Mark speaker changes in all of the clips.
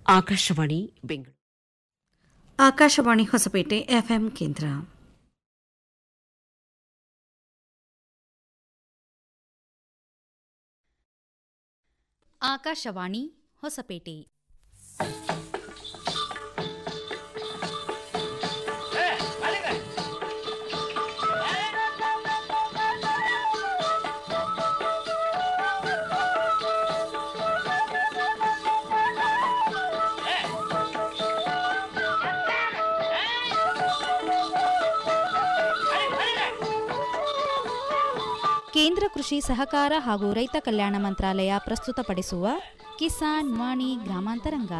Speaker 1: Akashvani Bengaluru
Speaker 2: Akashvani Hosapete FM ಕೇಂದ್ರ
Speaker 3: ಆಕಾಶವಾಣಿ ಹೊಸಪೇಟೆ ಕೇಂದ್ರ ಕೃಷಿ ಸಹಕಾರ ಹಾಗೂ ರೈತ ಕಲ್ಯಾಣ ಮಂತ್ರಾಲಯ ಪ್ರಸ್ತುತಪಡಿಸುವ ಕಿಸಾನ್ ವಾಣಿ ಗ್ರಾಮಾಂತರಂಗ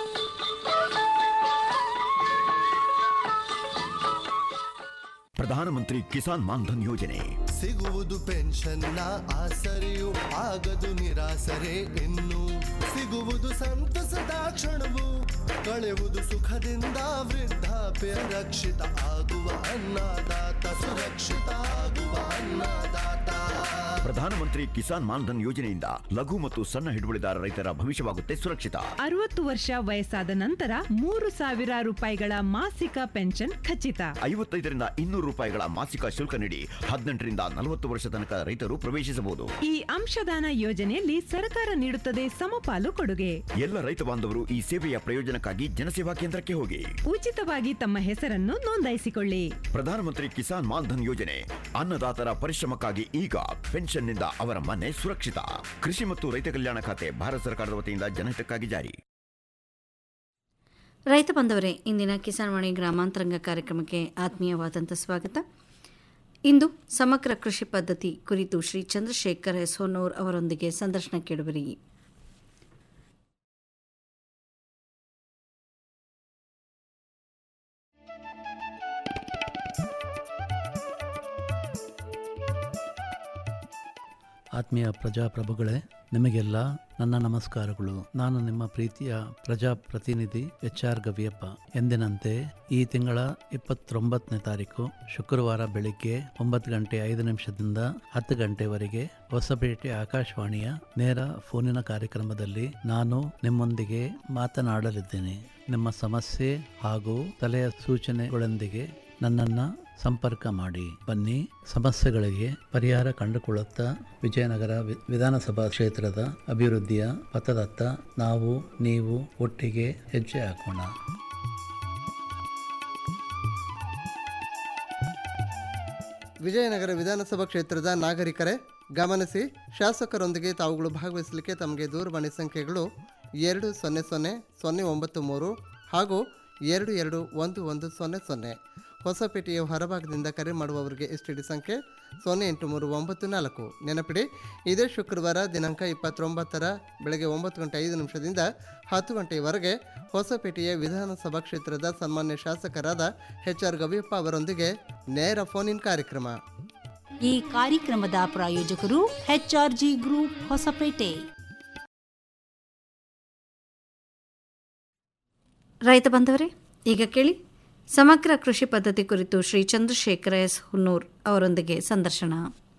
Speaker 4: ಪ್ರಧಾನಮಂತ್ರಿ ಕಿಸಾನ್ ಮಾನ್ಧನ್ ಯೋಜನೆ
Speaker 5: ಸಿಗುವುದು ಪೆನ್ಷನ್ನ ಆಸರೆಯು ಆಗದು ನಿರಾಸರೆ ಇನ್ನು ಸಿಗುವುದು ಸಂತಸದ ಕ್ಷಣವು ಕಳೆಯುವುದು ಸುಖದಿಂದ ವೃದ್ಧಾಪ್ಯ ರಕ್ಷಿತ ಆಗುವ ಅನ್ನದಾತ ಸುರಕ್ಷಿತ ಆಗುವ ಅನ್ನದಾತ
Speaker 4: ಪ್ರಧಾನಮಂತ್ರಿ ಕಿಸಾನ್ ಮಾನ್ಧನ್ ಯೋಜನೆಯಿಂದ ಲಘು ಮತ್ತು ಸಣ್ಣ ಹಿಡುವಳಿದಾರ ರೈತರ ಭವಿಷ್ಯವಾಗುತ್ತೆ ಸುರಕ್ಷಿತ
Speaker 6: ಅರವತ್ತು ವರ್ಷ ವಯಸ್ಸಾದ ನಂತರ ಮೂರು ಸಾವಿರ ರೂಪಾಯಿಗಳ ಮಾಸಿಕ ಪೆನ್ಷನ್ ಖಚಿತ
Speaker 4: ಐವತ್ತೈದರಿಂದ ಇನ್ನೂರು ರೂಪಾಯಿಗಳ ಮಾಸಿಕ ಶುಲ್ಕ ನೀಡಿ ಹದಿನೆಂಟರಿಂದ ನಲವತ್ತು ವರ್ಷ ತನಕ ರೈತರು ಪ್ರವೇಶಿಸಬಹುದು
Speaker 6: ಈ ಅಂಶದಾನ ಯೋಜನೆಯಲ್ಲಿ ಸರ್ಕಾರ ನೀಡುತ್ತದೆ ಸಮಪಾಲು ಕೊಡುಗೆ
Speaker 4: ಎಲ್ಲ ರೈತ ಬಾಂಧವರು ಈ ಸೇವೆಯ ಪ್ರಯೋಜನಕ್ಕಾಗಿ ಜನಸೇವಾ ಕೇಂದ್ರಕ್ಕೆ ಹೋಗಿ
Speaker 6: ಉಚಿತವಾಗಿ ತಮ್ಮ ಹೆಸರನ್ನು ನೋಂದಾಯಿಸಿಕೊಳ್ಳಿ
Speaker 4: ಪ್ರಧಾನಮಂತ್ರಿ ಕಿಸಾನ್ ಮಾನ್ಧನ್ ಯೋಜನೆ ಅನ್ನದಾತರ ಪರಿಶ್ರಮಕ್ಕಾಗಿ ಈಗ ಪೆನ್ಷನ್ನಿಂದ ಅವರ ಮನೆ ಸುರಕ್ಷಿತ ಕೃಷಿ ಮತ್ತು ರೈತ ಕಲ್ಯಾಣ ಖಾತೆ ಭಾರತ ಸರ್ಕಾರದ ವತಿಯಿಂದ ಜನಹಿತಕ್ಕಾಗಿ ಜಾರಿ
Speaker 2: ರೈತ ಬಂದವರೇ ಇಂದಿನ ಕಿಸಾನ್ವಾಣಿ ಗ್ರಾಮಾಂತರಂಗ ಕಾರ್ಯಕ್ರಮಕ್ಕೆ ಆತ್ಮೀಯವಾದಂಥ ಸ್ವಾಗತ ಇಂದು ಸಮಗ್ರ ಕೃಷಿ ಪದ್ಧತಿ ಕುರಿತು ಶ್ರೀ ಚಂದ್ರಶೇಖರ್ ಎಸ್ ಹೊನ್ನೂರ್ ಅವರೊಂದಿಗೆ ಸಂದರ್ಶನ ಕೇಳುವರಿ
Speaker 7: ಆತ್ಮೀಯ ಪ್ರಜಾಪ್ರಭುಗಳೇ ನಿಮಗೆಲ್ಲ ನನ್ನ ನಮಸ್ಕಾರಗಳು ನಾನು ನಿಮ್ಮ ಪ್ರೀತಿಯ ಪ್ರಜಾಪ್ರತಿನಿಧಿ ಎಚ್ ಆರ್ ಗವಿಯಪ್ಪ ಎಂದಿನಂತೆ ಈ ತಿಂಗಳ ಇಪ್ಪತ್ತೊಂಬತ್ತನೇ ತಾರೀಕು ಶುಕ್ರವಾರ ಬೆಳಿಗ್ಗೆ ಒಂಬತ್ತು ಗಂಟೆ ಐದು ನಿಮಿಷದಿಂದ ಹತ್ತು ಗಂಟೆವರೆಗೆ ಹೊಸಪೇಟೆ ಆಕಾಶವಾಣಿಯ ನೇರ ಫೋನಿನ ಕಾರ್ಯಕ್ರಮದಲ್ಲಿ ನಾನು ನಿಮ್ಮೊಂದಿಗೆ ಮಾತನಾಡಲಿದ್ದೇನೆ ನಿಮ್ಮ ಸಮಸ್ಯೆ ಹಾಗೂ ಸಲಹೆ ಸೂಚನೆಗಳೊಂದಿಗೆ ನನ್ನನ್ನು ಸಂಪರ್ಕ ಮಾಡಿ ಬನ್ನಿ ಸಮಸ್ಯೆಗಳಿಗೆ ಪರಿಹಾರ ಕಂಡುಕೊಳ್ಳುತ್ತಾ ವಿಜಯನಗರ ವಿ- ವಿಧಾನಸಭಾ ಕ್ಷೇತ್ರದ ಅಭಿವೃದ್ಧಿಯ ಪಥದತ್ತ ನಾವು ನೀವು ಒಟ್ಟಿಗೆ ಹೆಜ್ಜೆ ಹಾಕೋಣ
Speaker 5: ವಿಜಯನಗರ ವಿಧಾನಸಭಾ ಕ್ಷೇತ್ರದ ನಾಗರಿಕರೇ ಗಮನಿಸಿ ಶಾಸಕರೊಂದಿಗೆ ತಾವುಗಳು ಭಾಗವಹಿಸಲಿಕ್ಕೆ ತಮಗೆ ದೂರವಾಣಿ ಸಂಖ್ಯೆಗಳು ಎರಡು ಸೊನ್ನೆ ಸೊನ್ನೆ ಸೊನ್ನೆ ಒಂಬತ್ತು ಮೂರು ಹಾಗೂ ಎರಡು ಎರಡು ಒಂದು ಒಂದು ಸೊನ್ನೆ ಸೊನ್ನೆ ಹೊಸಪೇಟೆಯ ಹೊರಭಾಗದಿಂದ ಕರೆ ಮಾಡುವವರಿಗೆ ಎಸ್ ಟಿ ಡಿ ಸಂಖ್ಯೆ ಸೊನ್ನೆ ಎಂಟು ಮೂರು ಒಂಬತ್ತು ನಾಲ್ಕು ನೆನಪಿಡಿ ಇದೇ ಶುಕ್ರವಾರ ದಿನಾಂಕ ಇಪ್ಪತ್ತೊಂಬತ್ತರ ಬೆಳಗ್ಗೆ ಒಂಬತ್ತು ಗಂಟೆ ಐದು ನಿಮಿಷದಿಂದ ಹತ್ತು ಗಂಟೆಯವರೆಗೆ ಹೊಸಪೇಟೆಯ ವಿಧಾನಸಭಾ ಕ್ಷೇತ್ರದ ಸನ್ಮಾನ್ಯ ಶಾಸಕರಾದ ಎಚ್ ಆರ್ ಗವಿಯಪ್ಪ ಅವರೊಂದಿಗೆ ನೇರ ಫೋನ್ ಇನ್ ಕಾರ್ಯಕ್ರಮ
Speaker 3: ಈ ಕಾರ್ಯಕ್ರಮದ ಪ್ರಾಯೋಜಕರು ಎಚ್ಆರ್ಜಿ ಗ್ರೂಪ್ ಹೊಸಪೇಟೆ
Speaker 2: ರೈತ ಬಂದವರೇ ಈಗ ಕೇಳಿ ಸಮಗ್ರ ಕೃಷಿ ಪದ್ಧತಿ ಕುರಿತು ಶ್ರೀ ಚಂದ್ರಶೇಖರ ಎಸ್ ಹುನ್ನೂರ್ ಅವರೊಂದಿಗೆ ಸಂದರ್ಶನ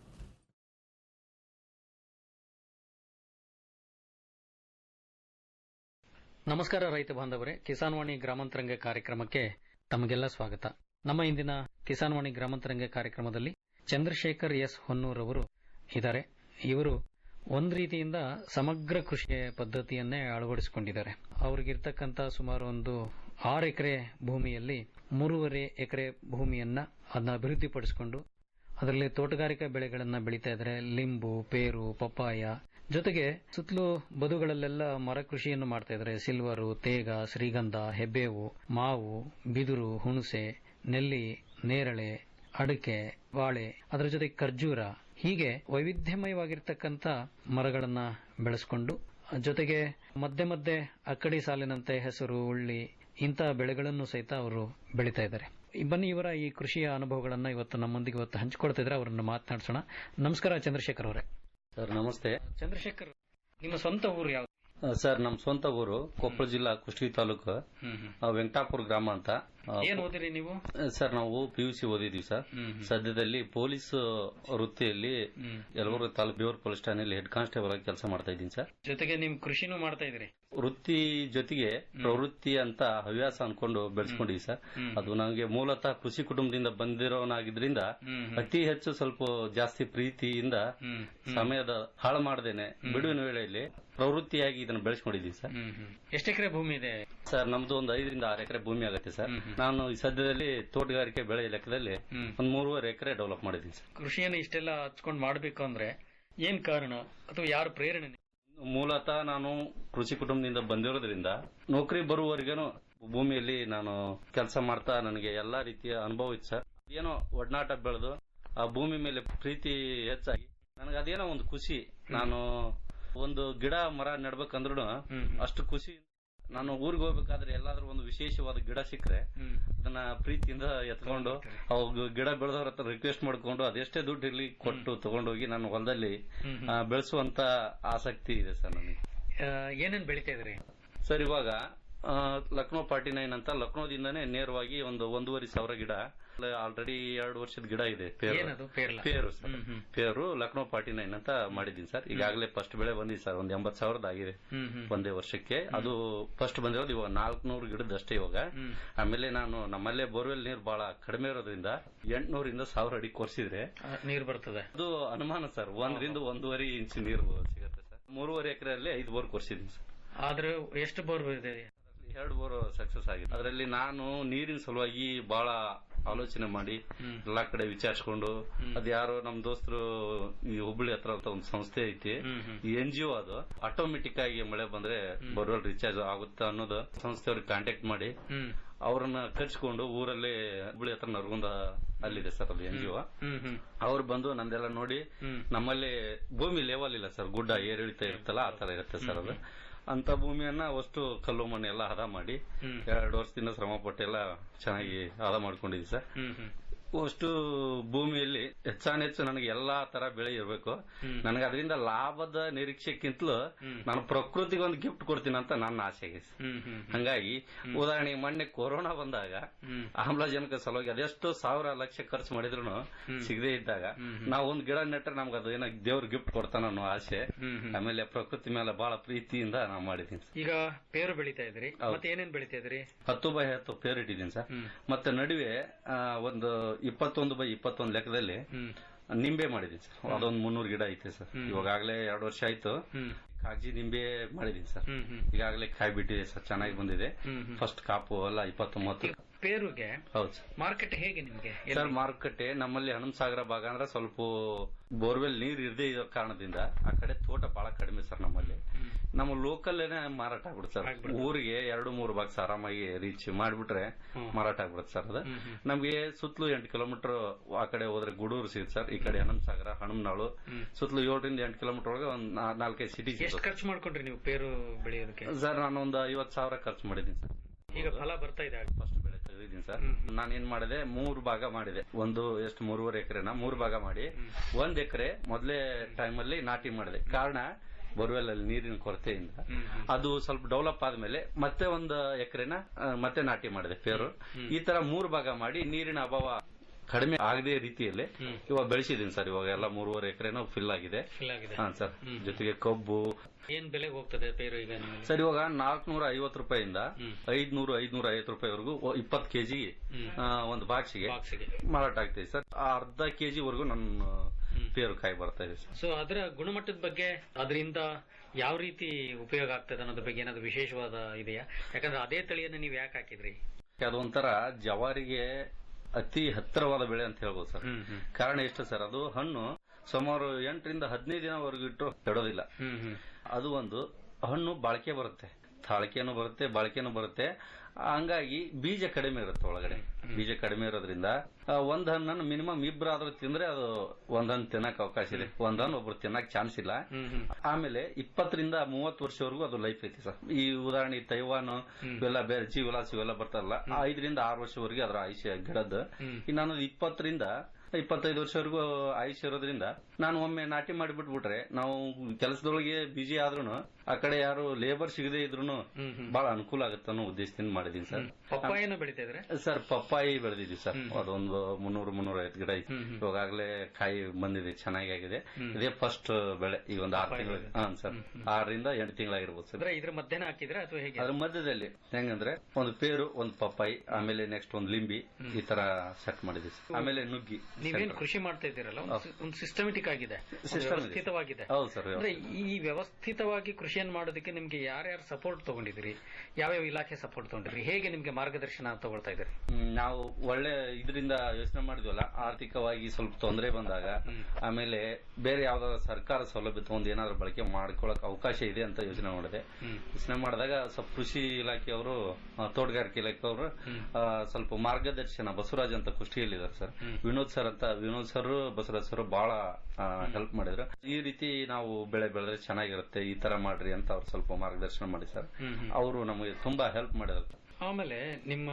Speaker 8: ನಮಸ್ಕಾರ ರೈತ ಬಾಂಧವರೇ ಕಿಸಾನ್ ವಾಣಿ ಗ್ರಾಮಾಂತರಂಗ ಕಾರ್ಯಕ್ರಮಕ್ಕೆ ತಮಗೆಲ್ಲ ಸ್ವಾಗತ ನಮ್ಮ ಇಂದಿನ ಕಿಸಾನ್ ವಾಣಿ ಗ್ರಾಮಾಂತರಂಗ ಕಾರ್ಯಕ್ರಮದಲ್ಲಿ ಚಂದ್ರಶೇಖರ್ ಎಸ್ ಹೊನ್ನೂರ್ ಅವರು ಇದ್ದಾರೆ ಇವರು ಒಂದ್ ರೀತಿಯಿಂದ ಸಮಗ್ರ ಕೃಷಿ ಪದ್ಧತಿಯನ್ನೇ ಅಳವಡಿಸಿಕೊಂಡಿದ್ದಾರೆ ಅವ್ರಿಗಿರ್ತಕ್ಕಂತ ಸುಮಾರು ಒಂದು ಆರು ಎಕರೆ ಭೂಮಿಯಲ್ಲಿ ಮೂರುವರೆ ಎಕರೆ ಭೂಮಿಯನ್ನ ಅದನ್ನ ಅಭಿವೃದ್ಧಿಪಡಿಸಿಕೊಂಡು ಅದರಲ್ಲಿ ತೋಟಗಾರಿಕಾ ಬೆಳೆಗಳನ್ನ ಬೆಳೀತಾ ಇದ್ದಾರೆ ಲಿಂಬು ಪೇರು ಪಪ್ಪಾಯ ಜೊತೆಗೆ ಸುತ್ತಲೂ ಬದುಗಳಲ್ಲೆಲ್ಲ ಮರ ಕೃಷಿಯನ್ನು ಮಾಡ್ತಾ ಇದ್ದಾರೆ ಸಿಲ್ವರು ತೇಗ ಶ್ರೀಗಂಧ ಹೆಬ್ಬೇವು ಮಾವು ಬಿದುರು ಹುಣಸೆ ನೆಲ್ಲಿ ನೇರಳೆ ಅಡಿಕೆ ಬಾಳೆ ಅದರ ಜೊತೆ ಖರ್ಜೂರ ಹೀಗೆ ವೈವಿಧ್ಯಮಯವಾಗಿರ್ತಕ್ಕಂಥ ಮರಗಳನ್ನ ಬೆಳೆಸ್ಕೊಂಡು ಜೊತೆಗೆ ಮಧ್ಯೆ ಮಧ್ಯೆ ಅಕ್ಕಡಿ ಸಾಲಿನಂತೆ ಹೆಸರು ಉಳ್ಳಿ ಇಂತಹ ಬೆಳೆಗಳನ್ನು ಸಹಿತ ಅವರು ಬೆಳೀತಾ ಇದ್ದಾರೆ ಈ ಬನ್ನಿ ಇವರ ಈ ಕೃಷಿಯ ಅನುಭವಗಳನ್ನ ಇವತ್ತು ನಮ್ಮೊಂದಿಗೆ ಇವತ್ತು ಹಂಚಿಕೊಳ್ತಾ ಇದ್ದಾರೆ ಅವರನ್ನು ಮಾತನಾಡಿಸೋಣ ನಮಸ್ಕಾರ ಚಂದ್ರಶೇಖರ್ ಅವರೇ
Speaker 9: ಸರ್ ನಮಸ್ತೆ
Speaker 8: ಚಂದ್ರಶೇಖರ್ ನಿಮ್ಮ ಸ್ವಂತ ಊರು ಯಾವ್ದು
Speaker 9: ಆ, ಸರ್ ನಮ್ಮ ಸ್ವಂತ ಊರು ಕೊಪ್ಪಳ ಜಿಲ್ಲಾ ಕುಷ್ಟಗಿ ತಾಲೂಕು ಆ, ವೆಂಕಟಾಪುರ ಗ್ರಾಮ ಅಂತ
Speaker 8: ಏನ್ ಓದಿರಿ ನೀವು
Speaker 1: ಸರ್ ನಾವು ಪಿ ಯು ಸಿ ಓದಿದೀವಿ ಸರ್ ಸದ್ಯದಲ್ಲಿ ಪೊಲೀಸ್ ವೃತ್ತಿಯಲ್ಲಿ ಯಲಬುರ್ಗ ತಾಲೂಕು ಬೇವೂರ್ ಪೊಲೀಸ್ ಠಾಣೆಯಲ್ಲಿ ಹೆಡ್ ಕಾನ್ಸ್ಟೇಬಲ್ ಆಗಿ ಕೆಲಸ ಮಾಡ್ತಾ ಇದ್ದೀನಿ ಸರ್
Speaker 8: ಜೊತೆಗೆ ನಿಮ್ ಕೃಷಿನೂ ಮಾಡ್ತಾ ಇದ್ರಿ
Speaker 1: ವೃತ್ತಿ ಜೊತೆಗೆ ಪ್ರವೃತ್ತಿ ಅಂತ ಹವ್ಯಾಸ ಅನ್ಕೊಂಡು ಬೆಳೆಸ್ಕೊಂಡಿವಿ ಸರ್ ಅದು ನನಗೆ ಮೂಲತಃ ಕೃಷಿ ಕುಟುಂಬದಿಂದ ಬಂದಿರೋನಾಗಿದ್ರಿಂದ ಅತಿ ಹೆಚ್ಚು ಸ್ವಲ್ಪ ಜಾಸ್ತಿ ಪ್ರೀತಿಯಿಂದ ಸಮಯದ ಹಾಳು ಮಾಡದೇನೆ ಬಿಡುವಿನ ವೇಳೆಯಲ್ಲಿ ಪ್ರವೃತ್ತಿಯಾಗಿ ಇದನ್ನು ಬೆಳೆಸ್ಕೊಂಡಿದ್ದೀವಿ ಸರ್
Speaker 8: ಎಷ್ಟು ಎಕರೆ ಭೂಮಿ ಇದೆ
Speaker 1: ಸರ್ ನಮ್ದು ಒಂದು ಐದರಿಂದ ಆರು ಎಕರೆ ಭೂಮಿ ಆಗುತ್ತೆ ಸರ್ ನಾನು ಈ ಸದ್ಯದಲ್ಲಿ ತೋಟಗಾರಿಕೆ ಬೆಳೆ ಲೆಕ್ಕದಲ್ಲಿ ಒಂದ್ ಮೂರುವರೆ ಎಕರೆ ಡೆವಲಪ್ ಮಾಡಿದ್ದೀನಿ ಸರ್
Speaker 8: ಕೃಷಿಯನ್ನು ಇಷ್ಟೆಲ್ಲ ಹಚ್ಕೊಂಡು ಮಾಡ್ಬೇಕು ಅಂದ್ರೆ ಏನ್ ಕಾರಣ ಅಥವಾ ಯಾರ ಪ್ರೇರಣೆ
Speaker 1: ಮೂಲತಃ ನಾನು ಕೃಷಿ ಕುಟುಂಬದಿಂದ ಬಂದಿರೋದ್ರಿಂದ ನೌಕರಿ ಬರುವವರೆಗೇನು ಭೂಮಿಯಲ್ಲಿ ನಾನು ಕೆಲಸ ಮಾಡ್ತಾ ನನಗೆ ಎಲ್ಲಾ ರೀತಿಯ ಅನುಭವ ಇತ್ತು ಸರ್ ಏನೋ ಒಡನಾಟ ಬೆಳೆದು ಆ ಭೂಮಿ ಮೇಲೆ ಪ್ರೀತಿ ಹೆಚ್ಚಾಗಿ ನನಗೆ ಅದೇನೋ ಒಂದು ಖುಷಿ ನಾನು ಒಂದು ಗಿಡ ಮರ ನೆಡ್ಬೇಕಂದ್ರೂ ಅಷ್ಟು ಖುಷಿ ನಾನು ಊರಿಗೆ ಹೋಗ್ಬೇಕಾದ್ರೆ ಎಲ್ಲಾದ್ರೂ ಒಂದು ವಿಶೇಷವಾದ ಗಿಡ ಸಿಕ್ಕರೆ ಅದನ್ನ ಪ್ರೀತಿಯಿಂದ ಎತ್ಕೊಂಡು ಅವು ಗಿಡ ಬೆಳೆದವ್ರ ಹತ್ರ ರಿಕ್ವೆಸ್ಟ್ ಮಾಡ್ಕೊಂಡು ಅದೆಷ್ಟೇ ದುಡ್ಡು ಇರ್ಲಿ ಕೊಟ್ಟು ತಗೊಂಡೋಗಿ ನಾನು ಹೊಲದಲ್ಲಿ ಆ, ಬೆಳೆಸುವಂತ ಆಸಕ್ತಿ ಇದೆ ಸರ್ ನನಗೆ
Speaker 8: ಏನೇನ್ ಬೆಳಿತಾ ಇದ್ರಿ
Speaker 1: ಸರ್ ಇವಾಗ ಆ, ಲಕ್ನೋ ಫಾರ್ಟಿ ನೈನ್ ಅಂತ ಲಕ್ನೋದಿಂದಾನೇ ನೇರವಾಗಿ ಒಂದು ಒಂದೂವರೆ ಸಾವಿರ ಗಿಡ ಆಲ್ರೆಡಿ ಎರಡು ವರ್ಷದ ಗಿಡ ಇದೆ ಪೇರು
Speaker 8: ಏನದು ಪೇರ್ಲ
Speaker 1: ಪೇರು ಸರ್ ಪೇರು ಲಕ್ನೋ ಫಾರ್ಟಿ ನೈನ್ ಅಂತ ಮಾಡಿದ್ದೀನಿ ಸರ್ ಈಗಾಗಲೇ ಫಸ್ಟ್ ಬೆಳೆ ಬಂದಿದೆ ಸರ್ ಒಂದ್ ಎಂಬತ್ ಸಾವಿರದ ಆಗಿದೆ ಒಂದೇ ವರ್ಷಕ್ಕೆ ಅದು ಫಸ್ಟ್ ಬಂದಿರೋದು ಇವಾಗ ನಾಲ್ಕನೂರು ಗಿಡದಷ್ಟೇ ಇವಾಗ ಆಮೇಲೆ ನಾನು ನಮ್ಮಲ್ಲೇ ಬೋರ್ವೆಲ್ ನೀರು ಬಹಳ ಕಡಿಮೆ ಇರೋದ್ರಿಂದ ಎಂಟ್ನೂರಿಂದ ಸಾವಿರ ಅಡಿ ಕೊರ್ಸಿದ್ರೆ
Speaker 8: ನೀರ್ ಬರ್ತದೆ
Speaker 1: ಅದು ಅನುಮಾನ ಸರ್ ಒಂದರಿಂದ ಒಂದೂವರೆ ಇಂಚ್ ನೀರು ಸಿಗುತ್ತೆ ಸರ್ ಮೂರುವರೆ ಎಕರೆಯಲ್ಲಿ ಐದು ಬೋರ್ ಕೊರ್ಸಿದ್ದೀನಿ ಸರ್
Speaker 8: ಆದ್ರೆ ಎಷ್ಟು ಬೋರ್ ಇದೆ
Speaker 1: ಎರಡು ಬೋರ್ ಸಕ್ಸಸ್ ಆಗಿದೆ ಅದರಲ್ಲಿ ನಾನು ನೀರಿನ ಸಲುವಾಗಿ ಬಹಳ ಆಲೋಚನೆ ಮಾಡಿ ಎಲ್ಲಾ ಕಡೆ ವಿಚಾರಿಸ್ಕೊಂಡು ಅದ್ ಯಾರೋ ನಮ್ ದೋಸ್ತರು ಈ ಹುಬ್ಬಳ್ಳಿ ಹತ್ರ ಅಂತ ಒಂದು ಸಂಸ್ಥೆ ಐತಿ ಎನ್ ಜಿ ಒ ಅದು ಆಟೋಮೆಟಿಕ್ ಆಗಿ ಮಳೆ ಬಂದ್ರೆ ಬೋರ್ವೆಲ್ ರಿಚಾರ್ಜ್ ಆಗುತ್ತಾ ಅನ್ನೋದು ಸಂಸ್ಥೆಯವ್ರಿಗೆ ಕಾಂಟ್ಯಾಕ್ಟ್ ಮಾಡಿ ಅವ್ರನ್ನ ಕರ್ಸ್ಕೊಂಡು ಊರಲ್ಲಿ ಹುಬ್ಬಳ್ಳಿ ಹತ್ರ ನರಗುಂದ ಅಲ್ಲಿದೆ ಸರ್ ಅದು ಎನ್ ಜಿ ಒ ಅವ್ರು ಬಂದು ನಂದೆಲ್ಲ ನೋಡಿ ನಮ್ಮಲ್ಲಿ ಭೂಮಿ ಲೆವೆಲ್ ಇಲ್ಲ ಸರ್ ಗುಡ್ಡ ಏರಿಳಿತ ಇರುತ್ತಲ್ಲ ಆ ತರ ಇರುತ್ತೆ ಸರ್ ಅದು ಅಂತ ಭೂಮಿಯನ್ನ ಅಷ್ಟು ಕಲ್ಲು ಮಣ್ಣು ಎಲ್ಲ ಹದ ಮಾಡಿ ಎರಡು ವರ್ಷದಿಂದ ಶ್ರಮ ಪಟ್ಟು ಎಲ್ಲ ಚೆನ್ನಾಗಿ ಹದ ಮಾಡ್ಕೊಂಡಿದ್ವಿ ಸರ್ ಅಷ್ಟು ಭೂಮಿಯಲ್ಲಿ ಹೆಚ್ಚಾನೆಚ್ಚು ನನಗೆ ಎಲ್ಲಾ ತರ ಬೆಳೆ ಇರಬೇಕು ನನಗೆ ಅದರಿಂದ ಲಾಭದ ನಿರೀಕ್ಷೆಕ್ಕಿಂತಲೂ ನಾನು ಪ್ರಕೃತಿಗೆ ಒಂದು ಗಿಫ್ಟ್ ಕೊಡ್ತೀನಿ ಅಂತ ನನ್ನ ಆಸೆ ಆಗಿದೆ ಸರ್. ಹಂಗಾಗಿ ಉದಾಹರಣೆಗೆ ಮೊನ್ನೆ ಕೊರೋನಾ ಬಂದಾಗ ಆಮ್ಲಜನಕ ಸಲುವಾಗಿ ಅದೆಷ್ಟೋ ಸಾವಿರ ಲಕ್ಷ ಖರ್ಚು ಮಾಡಿದ್ರು ಸಿಗದೇ ಇದ್ದಾಗ ನಾವು ಒಂದ್ ಗಿಡ ನೆಟ್ರೆ ನಮ್ಗೆ ಅದು ಏನೋ ದೇವ್ರ ಗಿಫ್ಟ್ ಕೊಡ್ತಾನ ಅನ್ನೋ ಆಸೆ ಆಮೇಲೆ ಪ್ರಕೃತಿ ಮೇಲೆ ಬಹಳ ಪ್ರೀತಿಯಿಂದ ನಾವು ಮಾಡಿದ್ದೀನಿ ಸರ್.
Speaker 8: ಈಗ ಪೇರು ಬೆಳಿತಾ ಇದ್ರಿ ಮತ್ತೆ ಏನೇನ್ ಬೆಳಿತಾ ಇದ್ರಿ
Speaker 1: ಹತ್ತು ಬೈ ಹತ್ತು ಪೇರ್ ಇಟ್ಟಿದ್ದೀನಿ ಸರ್ ಮತ್ತೆ ನಡುವೆ ಆ, ಒಂದು ಇಪ್ಪತ್ತೊಂದು ಬೈ ಇಪ್ಪತ್ತೊಂದು ಲೆಕ್ಕದಲ್ಲಿ ನಿಂಬೆ ಮಾಡಿದ್ದೀನಿ ಸರ್ ಅದೊಂದು ಮುನ್ನೂರು ಗಿಡ ಐತೆ ಸರ್ ಇವಾಗಲೇ ಎರಡು ವರ್ಷ ಆಯ್ತು ಕಾಗಜಿ ನಿಂಬೆ ಮಾಡಿದೀನಿ ಸರ್ ಈಗಾಗಲೇ ಕಾಯಿ ಬಿಟ್ಟಿದೆ ಸರ್ ಚೆನ್ನಾಗಿ ಬಂದಿದೆ ಫಸ್ಟ್ ಕಾಪು ಎಲ್ಲ ಇಪ್ಪತ್ತೊಂಬತ್ತು
Speaker 8: ಪೇರುಗೆ
Speaker 1: ಹೌದು ಸರ್
Speaker 8: ಮಾರ್ಕೆಟ್ ಹೇಗೆ ನಿಮ್ಗೆ
Speaker 1: ಸರ್ ಮಾರುಕಟ್ಟೆ ನಮ್ಮಲ್ಲಿ ಹನುಮಸಾಗರ ಭಾಗ ಅಂದ್ರೆ ಸ್ವಲ್ಪ ಬೋರ್ವೆಲ್ ನೀರ್ ಇರದೇ ಇರೋ ಕಾರಣದಿಂದ ಆ ಕಡೆ ತೋಟ ಬಹಳ ಕಡಿಮೆ ಸರ್ ನಮ್ಮಲ್ಲಿ ನಮ್ಮ ಲೋಕಲ್ ಮಾರಾಟ ಆಗ್ಬಿಡುತ್ತೆ ಸರ್ ಊರಿಗೆ ಎರಡು ಮೂರು ಬಾಕ್ಸ್ ಆರಾಮಾಗಿ ರೀಚ್ ಮಾಡ್ಬಿಟ್ರೆ ಮಾರಾಟ ಆಗ್ಬಿಡುತ್ತೆ ಸರ್ ಅದು ನಮ್ಗೆ ಸುತ್ತಲೂ ಎಂಟು ಕಿಲೋಮೀಟರ್ ಆ ಕಡೆ ಹೋದ್ರೆ ಗೂಡೂರು ಸಿಗುತ್ತೆ ಸರ್ ಈ ಕಡೆ ಹನುಮಸಾಗರ ಹನುಮನಾಳು ಸುತ್ತಲೂ ಏಳರಿಂದ ಎಂಟು ಕಿಲೋಮೀಟರ್ ಒಳಗೆ ಒಂದ್ ನಾ- ನಾಲ್ಕೈದು ಸಿಟಿ
Speaker 8: ಎಷ್ಟು ಖರ್ಚು ಮಾಡ್ಕೊಂಡ್ರಿ ನೀವು ಪೇರು ಬೆಳೆಯೋದಕ್ಕೆ
Speaker 1: ಸರ್ ನಾನು ಒಂದು ಐವತ್ತು ಸಾವಿರ ಖರ್ಚು ಮಾಡಿದ್ದೀನಿ ಸರ್
Speaker 8: ಈಗ ಫಲ ಬರ್ತಾ ಇದೆ
Speaker 1: ಫಸ್ಟ್ ಬೆಳೆ ತೆಗೆದಿದ್ದೀನಿ ಸರ್ ನಾನು ಏನ್ ಮಾಡಿದೆ ಮೂರು ಭಾಗ ಮಾಡಿದೆ ಒಂದು ಎಷ್ಟು ಮೂರುವರೆ ಎಕರೆನ ಮೂರು ಭಾಗ ಮಾಡಿ ಒಂದ್ ಎಕರೆ ಮೊದಲೇ ಟೈಮಲ್ಲಿ ನಾಟಿ ಮಾಡಿದೆ ಕಾರಣ ಬೋರ್ವೆಲ್ ಅಲ್ಲಿ ನೀರಿನ ಕೊರತೆಯಿಂದ ಅದು ಸ್ವಲ್ಪ ಡೆವಲಪ್ ಆದ್ಮೇಲೆ ಮತ್ತೆ ಒಂದು ಎಕರೆನ ಮತ್ತೆ ನಾಟಿ ಮಾಡಿದೆ ಪೇರು ಈ ತರ ಮೂರು ಭಾಗ ಮಾಡಿ ನೀರಿನ ಅಭಾವ ಕಡಿಮೆ ಆಗದೆ ರೀತಿಯಲ್ಲಿ ಇವಾಗ ಬೆಳೆಸಿದೀನಿ ಸರ್ ಇವಾಗ ಎಲ್ಲ ಮೂರುವರೆ ಎಕರೆನೂ ಫಿಲ್ ಆಗಿದೆ
Speaker 8: ಫಿಲ್ ಆಗಿದೆ
Speaker 1: ಹಾ ಸರ್ ಜೊತೆಗೆ ಕಬ್ಬು
Speaker 8: ಏನ್ ಬೆಲೆಗೆ ಹೋಗ್ತದೆ ಪೇರು ಈಗ ನಿಮ್ಮಲ್ಲಿ?
Speaker 1: ಸರ್ ಇವಾಗ ನಾಲ್ಕನೂರ ಐವತ್ತು ರೂಪಾಯಿಂದ ಐದ್ನೂರು ಐದ್ನೂರ ಐವತ್ತು ರೂಪಾಯಿವರೆಗೂ ಇಪ್ಪತ್ತು ಕೆಜಿ ಒಂದು ಬಾಕ್ಸಿಗೆ
Speaker 8: ಬಾಕ್ಸಿಗೆ
Speaker 1: ಮಾರಾಟ ಆಗ್ತಿದೆ ಸರ್ ಆ ಅರ್ಧ ಕೆಜಿ ವರೆಗೂ ನನ್ನ ಪೇರು ಕಾಯಿ ಬರ್ತಾ ಇದೆ ಸರ್
Speaker 8: ಸೊ ಅದರ ಗುಣಮಟ್ಟದ ಬಗ್ಗೆ ಅದರಿಂದ ಯಾವ ರೀತಿ ಉಪಯೋಗ ಆಗ್ತದೆ ಅನ್ನೋದ್ರ ಬಗ್ಗೆ ಏನಾದ್ರು ವಿಶೇಷವಾದ ಇದೆಯಾ ಯಾಕಂದ್ರೆ ಅದೇ ತಳಿಯನ್ನು ನೀವು ಯಾಕೆ ಹಾಕಿದ್ರಿ
Speaker 1: ಅದೊಂಥರ ಜವಾರಿಗೆ ಅತಿ ಹತ್ತಿರವಾದ ಬೆಳೆ ಅಂತ ಹೇಳ್ಬೋದು ಸರ್ ಕಾರಣ ಎಷ್ಟು ಸರ್ ಅದು ಹಣ್ಣು ಸುಮಾರು ಎಂಟರಿಂದ ಹದಿನೈದು ದಿನವರೆಗೂ ಇಟ್ಟು ಕೆಡೋದಿಲ್ಲ ಅದು ಒಂದು ಹಣ್ಣು ಬಾಳಿಕೆ ಬರುತ್ತೆ ತಾಳಿಕೆನೂ ಬರುತ್ತೆ ಬಾಳಿಕೆನೂ ಬರುತ್ತೆ ಹಂಗಾಗಿ ಬೀಜ ಕಡಿಮೆ ಇರುತ್ತೆ ಒಳಗಡೆ ಬೀಜ ಕಡಿಮೆ ಇರೋದ್ರಿಂದ ಆ, ಒಂದ್ ಹಣ್ಣನ್ನು ಮಿನಿಮಮ್ ಇಬ್ಬರಾದ್ರೂ ತಿಂದ್ರೆ ಅದು ಒಂದ್ ಹಣ್ಣು ತಿನ್ನಕ್ ಅವಕಾಶ ಇದೆ ಒಂದ್ ಹಣ್ಣು ಒಬ್ರು ತಿನ್ನಕ್ ಚಾನ್ಸ್ ಇಲ್ಲ ಆಮೇಲೆ ಇಪ್ಪತ್ತರಿಂದ ಮೂವತ್ತು ವರ್ಷವರೆಗೂ ಅದು ಲೈಫ್ ಐತಿ ಸರ್ ಈ ಉದಾಹರಣೆ ತೈವಾನ್ ಇವೆಲ್ಲ ಬೇರೆ ಜೀವಲಾಸ್ ಇವೆಲ್ಲ ಬರ್ತಾರಲ್ಲ ಆ ಐದರಿಂದ ಆರು ವರ್ಷವರೆಗೆ ಅದರ ಆಯುಷ್ಯ ಗಿಡದ್ದು ಇನ್ನು ಇಪ್ಪತ್ತರಿಂದ ಇಪ್ಪತ್ತೈದು ವರ್ಷವರೆಗೂ ಆಯುಷ್ಯ ಇರೋದ್ರಿಂದ ನಾನು ಒಮ್ಮೆ ನಾಟಿ ಮಾಡಿಬಿಟ್ಬಿಟ್ರೆ ನಾವು ಕೆಲಸದೊಳಗೆ ಬಿಜಿ ಆದ್ರೂ ಆ ಕಡೆ ಯಾರು ಲೇಬರ್ ಸಿಗದೆ ಇದ್ರು ಬಹಳ ಅನುಕೂಲ ಆಗುತ್ತೆ ಅನ್ನೋ ಉದ್ದೇಶದಿಂದ ಮಾಡಿದೀನಿ ಸರ್
Speaker 8: ಪಪ್ಪಾಯನ್ನು ಬೆಳಿತಾ ಇದ್ರೆ
Speaker 1: ಸರ್ ಪಪ್ಪಾಯಿ ಬೆಳೆದಿದ್ವಿ ಸರ್ ಅದೊಂದು ಮುನ್ನೂರು ಮುನ್ನೂರ ಐವತ್ತು ಗಿಡ ಐತಿ ಇವಾಗಲೇ ಕಾಯಿ ಬಂದಿದೆ ಚೆನ್ನಾಗಿ ಆಗಿದೆ ಇದೇ ಫಸ್ಟ್ ಬೆಳೆ ಈ ಒಂದು ಆರು ತಿಂಗಳು ಹಾ ಸರ್ ಆರರಿಂದ ಎಂಟು ತಿಂಗಳಾಗಿರ್ಬೋದು ಸರ್
Speaker 8: ಅಂದ್ರೆ ಇದ್ರ ಮಧ್ಯಾಹ್ನ ಹಾಕಿದ್ರೆ ಅಥವಾ ಹೇಗೆ
Speaker 1: ಅದ್ರ ಮಧ್ಯದಲ್ಲಿ ಹೆಂಗಂದ್ರೆ ಒಂದು ಪೇರು ಒಂದು ಪಪ್ಪಾಯಿ ಆಮೇಲೆ ನೆಕ್ಸ್ಟ್ ಒಂದು ಲಿಂಬಿ ಈ ತರ ಸೆಟ್ ಮಾಡಿದ್ವಿ ಸರ್. ಆಮೇಲೆ ನುಗ್ಗಿ
Speaker 8: ನೀವೇನ್ ಕೃಷಿ ಮಾಡ್ತಾ ಇದ್ದೀರಲ್ಲ ಒಂದು- ಒಂದು ಸಿಸ್ಟಮೆಟಿಕ್ ಆಗಿದೆ ಒಂದು
Speaker 1: System ಇದೆ.
Speaker 8: ವ್ಯವಸ್ಥಿತವಾಗಿದೆ
Speaker 1: ಹೌದು ಸರ್
Speaker 8: ಅಂದ್ರೆ ಈ ವ್ಯವಸ್ಥಿತವಾಗಿ ಕೃಷಿಯನ್ನು ಮಾಡೋದಕ್ಕೆ ನಿಮ್ಗೆ ಯಾರ್ಯಾರು ಸಪೋರ್ಟ್ ತಗೊಂಡಿದ್ದೀರಿ ಯಾವ್ಯಾವ ಇಲಾಖೆ ಸಪೋರ್ಟ್ ತಗೊಂಡಿದ್ರಿ ಹೇಗೆ ನಿಮ್ಗೆ ಮಾರ್ಗದರ್ಶನ ತಗೊಳ್ತಾ ಇದ್ದೀರಿ
Speaker 1: ಹ್ಮ್, ನಾವು ಒಳ್ಳೆ ಇದರಿಂದ ಯೋಚನೆ ಮಾಡಿದ್ವಲ್ಲ ಆರ್ಥಿಕವಾಗಿ ಸ್ವಲ್ಪ ತೊಂದರೆ ಬಂದಾಗ ಆಮೇಲೆ ಬೇರೆ ಯಾವ್ದಾದ್ರು ಸರ್ಕಾರ ಸೌಲಭ್ಯ ತಗೊಂಡು ಏನಾದ್ರು ಬಳಕೆ ಮಾಡ್ಕೊಳಕ್ ಅವಕಾಶ ಇದೆ ಅಂತ ಯೋಚನೆ ಮಾಡಿದೆ ಯೋಚನೆ ಮಾಡಿದಾಗ ಸ್ವಲ್ಪ ಕೃಷಿ ಇಲಾಖೆಯವರು ಆ, ತೋಟಗಾರಿಕೆ ಇಲಾಖೆಯವರು ಆ, ಸ್ವಲ್ಪ ಮಾರ್ಗದರ್ಶನ ಬಸವರಾಜ್ ಅಂತ ಕುಷ್ಟಿಯಲ್ಲಿದ್ದಾರೆ ಸರ್ ವಿನೋದ್ ಸರ್ ಅಂತ ವಿನೋದ್ ಸರ್ ಬಸವರಾಜ್ ಸರ್ ಬಹಳ ಹೆಲ್ಪ್ ಮಾಡಿದ್ರು ಈ ರೀತಿ ನಾವು ಬೆಳೆ ಬೆಳೆದ್ರೆ ಚೆನ್ನಾಗಿರುತ್ತೆ ಈ ತರ ಮಾಡ್ರಿ ಅಂತ ಅವ್ರು ಸ್ವಲ್ಪ ಮಾರ್ಗದರ್ಶನ ಮಾಡಿ ಸರ್ ಅವರು ನಮಗೆ ತುಂಬಾ ಹೆಲ್ಪ್ ಮಾಡಿದ್ರು
Speaker 8: ಆಮೇಲೆ ನಿಮ್ಮ